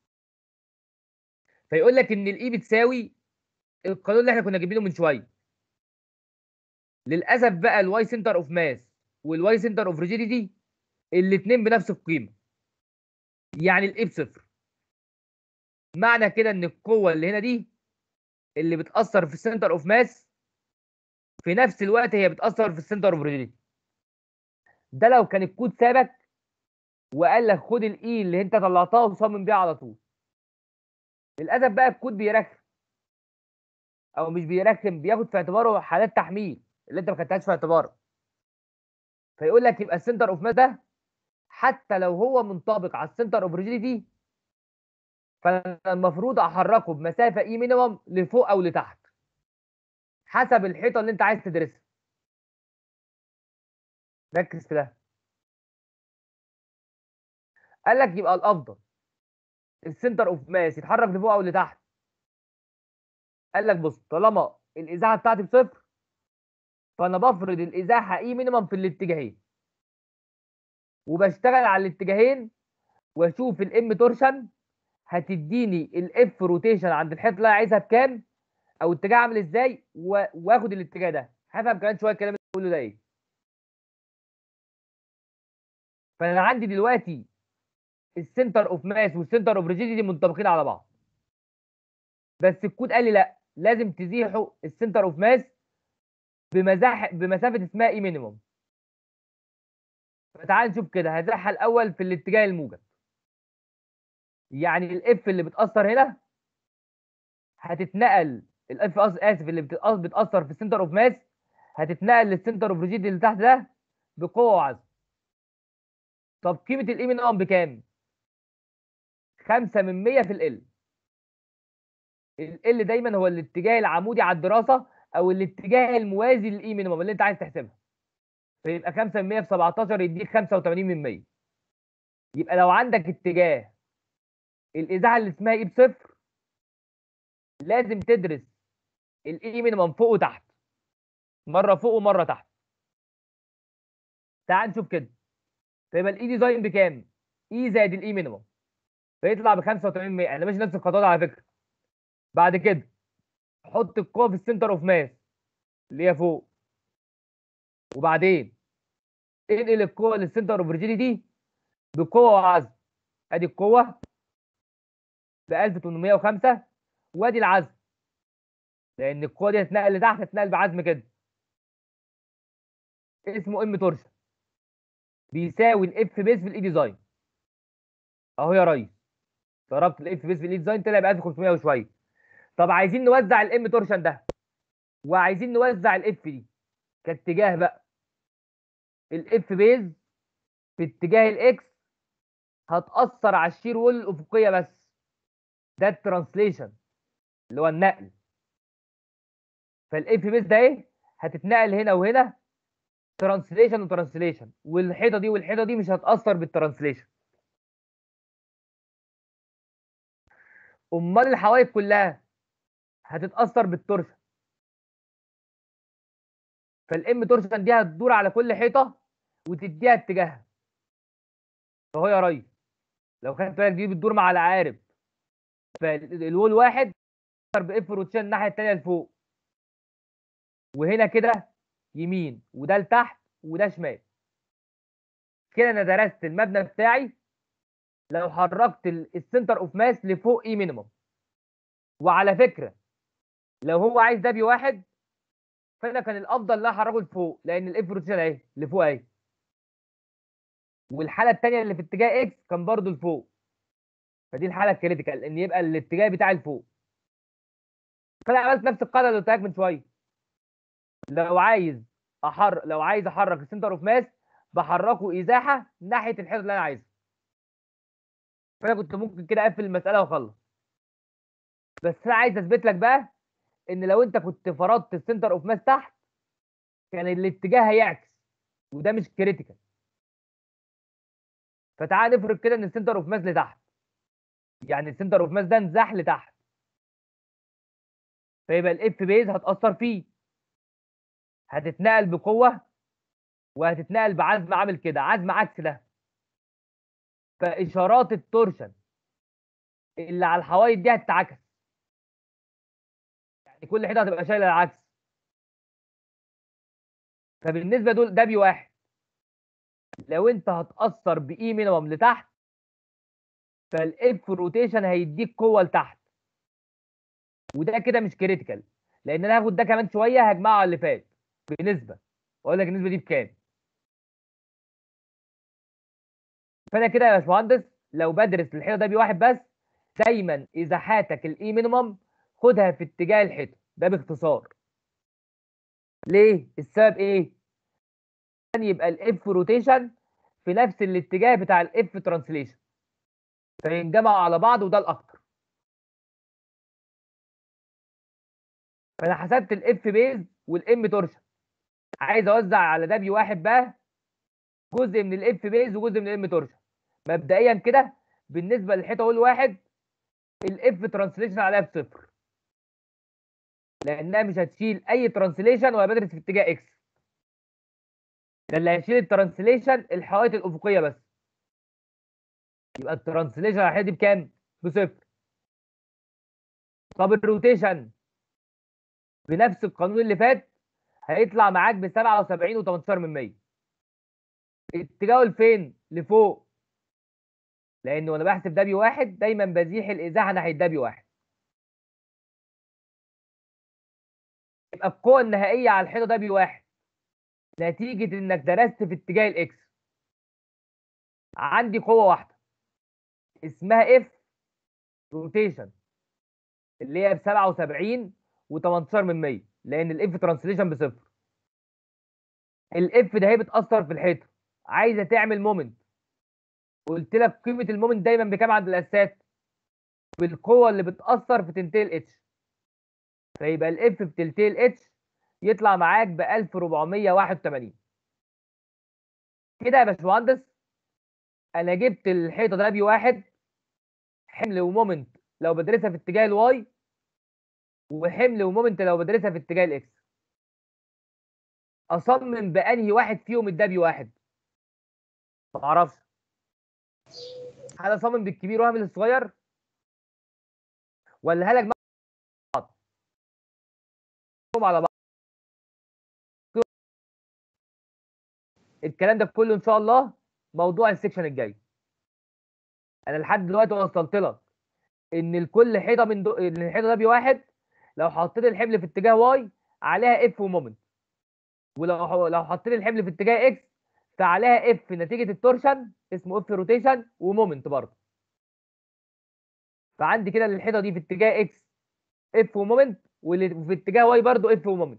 فيقول لك ان الاي بتساوي القانون اللي احنا كنا جايبينه من شويه للاسف بقى الواي سنتر اوف ماس والواي سنتر اوف ريجيديتي الاثنين بنفس القيمه يعني الاي بصفر معنى كده ان القوه اللي هنا دي اللي بتاثر في السنتر اوف ماس في نفس الوقت هي بتاثر في السنتر اوف ريجيديتي ده لو كان الكود سابك وقال لك خد الاي اللي انت طلعتها وصمم بيها على طول للاسف بقى الكود بيرخم او مش بيرخم بياخد في اعتباره حالات تحميل اللي انت ما خدتهاش في اعتبارك فيقول لك يبقى السنتر اوف ماس ده حتى لو هو منطبق على السنتر اوف ريجيديتي فانا المفروض احركه بمسافه اي مينيمم لفوق او لتحت حسب الحيطه اللي انت عايز تدرسها ركز في ده قال لك يبقى الافضل السنتر اوف ماس يتحرك لفوق او لتحت قال لك بص طالما الازاحه بتاعتي بصفر فانا بفرض الازاحه اي مينيمم في الاتجاهين وبشتغل على الاتجاهين واشوف الام تورشن هتديني الاف روتيشن عند الحيطه اللي انا عايزها بكام او اتجاه عامل ازاي و- واخد الاتجاه ده هفهم كمان شويه الكلام اللي بقوله ده ايه فانا عندي دلوقتي السنتر اوف ماس والسنتر اوف ريجيديتي منطبقين على بعض بس الكود قال لي لا لازم تزيحوا السنتر اوف ماس بمزاح بمسافه اسمها اي مينيموم فتعال نشوف كده هزحها الاول في الاتجاه الموجب يعني الاف اللي بتاثر هنا هتتنقل الاف اسف اللي بتأث- بتاثر في السنتر اوف ماس هتتنقل للسنتر اوف ريجيديتي اللي تحت ده بقوه وعزم طب قيمه الاي مينيموم بكام 5 من 100 في ال ال دايما هو الاتجاه العمودي على الدراسه او الاتجاه الموازي للاي مينيموم اللي انت عايز تحسبها فيبقى 5 من 100 في 17 يديك 85 من 100 يبقى لو عندك اتجاه الازاحه اللي اسمها اي بصفر لازم تدرس الاي مينيموم فوق وتحت مره فوق ومره تحت تعال نشوف كده فيبقى الاي ديزاين بكام اي زائد الاي مينيموم فيطلع ب 85 100 انا ماشي نفس الخطوات على فكره بعد كده حط القوه في السنتر اوف ماس اللي هي فوق وبعدين انقل القوه للسنتر اوف ريجيديتي بقوه وعزم ادي القوه ب 1805 وادي العزم لان القوه دي هتتنقل لتحت هتتنقل بعزم كده اسمه ام تورشن بيساوي الاف بيس في الاي ديزاين اهو يا ريس ضربت الاف بيس في الاي ديزاين طلع ب 1500 وشويه طب عايزين نوزع الام تورشن ده وعايزين نوزع الاف دي كاتجاه بقى الاف بيز في اتجاه الاكس هتاثر على الشير وول الافقيه بس ده الترانسليشن اللي هو النقل فالاف بيز ده ايه هتتنقل هنا وهنا ترانسليشن وترانسليشن والحيطه دي والحيطه دي مش هتاثر بالترانسليشن امال الحوايط كلها هتتاثر بالتورشن فالام تورشن دي هتدور على كل حيطه وتديها اتجاهها فهو يا ريس لو خدت بالك دي بتدور مع العقارب فالوول واحد باف روتيشن الناحيه الثانيه لفوق وهنا كده يمين وده لتحت وده شمال كده انا درست المبنى بتاعي لو حركت السنتر اوف ماس لفوق اي مينيمم وعلى فكره لو هو عايز ده بواحد فانا كان الافضل ان انا احركه لفوق لان الاف روتيشن اهي لفوق اهي والحاله الثانيه اللي في اتجاه اكس كان برضو لفوق فدي الحاله الكريتيكال ان يبقى الاتجاه بتاعي لفوق فانا عملت نفس القاعده اللي قلتها لك من شويه لو عايز احرك لو عايز احرك السنتر اوف ماس بحركه ازاحه ناحيه الحيطه اللي انا عايزها فانا كنت ممكن كده اقفل المساله واخلص بس انا عايز اثبت لك بقى ان لو انت كنت فرضت السنتر اوف ماس تحت كان الاتجاه هيعكس وده مش كريتيكال فتعال نفرض كده ان السنتر اوف ماس لتحت يعني السنتر اوف ماس ده انزاح لتحت فيبقى الاف بيز هتاثر فيه هتتنقل بقوه وهتتنقل بعزم عامل كده عزم عكس ده فاشارات التورشن اللي على الحوايط دي هتتعكس يعني كل حته هتبقى شايله العكس فبالنسبه دول ده بي واحد لو انت هتاثر باي مينيمم لتحت فالاف روتيشن هيديك قوه لتحت وده كده مش كريتيكال لان انا هاخد ده كمان شويه هجمعه على اللي فات بنسبه واقول لك النسبه دي بكام فانا كده يا باشمهندس لو بدرس الحيطه ده بي واحد بس دايما ازاحاتك الاي مينيمم خدها في اتجاه الحيطه ده باختصار ليه السبب ايه عشان يبقى الاف روتيشن في نفس الاتجاه بتاع الاف ترانسليشن فينجمعوا على بعض وده الاكتر فانا حسبت الاف بيز والام تورشن عايز اوزع على ده بي واحد بقى جزء من الاف بيز وجزء من الام تورشن مبدئيا كده بالنسبه للحيطه اول واحد الاف ترانسليشن عليها بصفر لانها مش هتشيل اي ترانسليشن ولا بدرس في اتجاه اكس ده اللي هيشيل الترانسليشن الحوائط الافقيه بس يبقى الترانسليشن على الحيطه دي بكام؟ بصفر طب الروتيشن بنفس القانون اللي فات هيطلع معاك ب 77 و18 من 100 اتجاهه لفين؟ لفوق لان وانا بحسب ده بي واحد دايما بزيح الازاحه ناحيه ده بي واحد يبقى القوه النهائيه على الحيطه ده بي واحد نتيجه انك درست في اتجاه الاكس عندي قوه واحده اسمها اف روتيشن اللي هي ب 77 و18 من 100 لان الاف ترانسليشن بصفر الاف ده هي بتاثر في الحيطه عايزه تعمل مومنت قلت لك قيمه المومنت دايما بكام عند الاسات بالقوه اللي بتاثر في تلتين الاتش فيبقى الاف في تلتين الاتش يطلع معاك ب 1481 كده يا باشمهندس انا جبت الحيطه ده بي واحد حمل ومومنت لو بدرسها في اتجاه الواي وحمل ومومنت لو بدرسها في اتجاه الاكس اصمم بانهي واحد فيهم الدبي واحد ما اعرفش هل اصمم بالكبير واعمل الصغير ولا هل اجمعهم على بعض على بعض الكلام ده كله ان شاء الله موضوع السكشن الجاي انا لحد دلوقتي وصلت لك ان الكل حيطه من دو... ان الحيطه ده بواحد لو حطيت الحمل في اتجاه واي عليها اف ومومنت ولو لو حطيت الحمل في اتجاه اكس فعليها اف نتيجه التورشن اسمه اف روتيشن ومومنت برضه فعندي كده الحيطه دي في اتجاه اكس اف ومومنت وفي اتجاه واي برضه اف ومومنت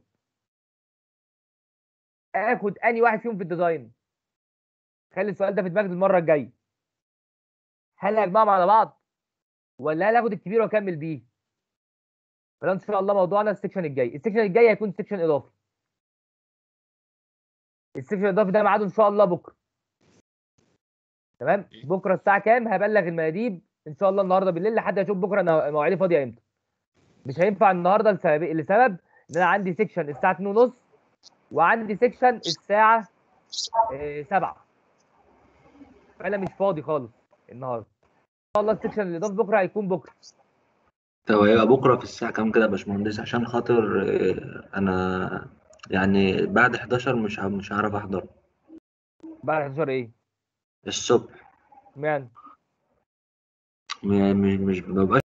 اخد اني واحد فيهم في الديزاين خلي السؤال ده في دماغك المره الجايه هل هجمعهم على بعض ولا هل اخد الكبير واكمل بيه فده ان شاء الله موضوعنا السكشن الجاي السكشن الجاي هيكون سكشن اضافي السكشن الاضافي ده ميعاده ان شاء الله بكره تمام بكره الساعه كام هبلغ المناديب ان شاء الله النهارده بالليل لحد اشوف بكره انا مواعيدي فاضيه امتى مش هينفع النهارده لسبب لسبب ان انا عندي سكشن الساعه 2:30 وعندي سكشن الساعه 7 فانا مش فاضي خالص النهارده ان شاء الله السكشن الاضافي بكره هيكون بكره طب هيبقى بكرة في الساعة كام كده يا باشمهندس عشان خاطر آه، أنا يعني بعد 11 مش ه- مش هعرف أحضر بعد 11 ايه الصبح اشمعنى م- مش مش مبقاش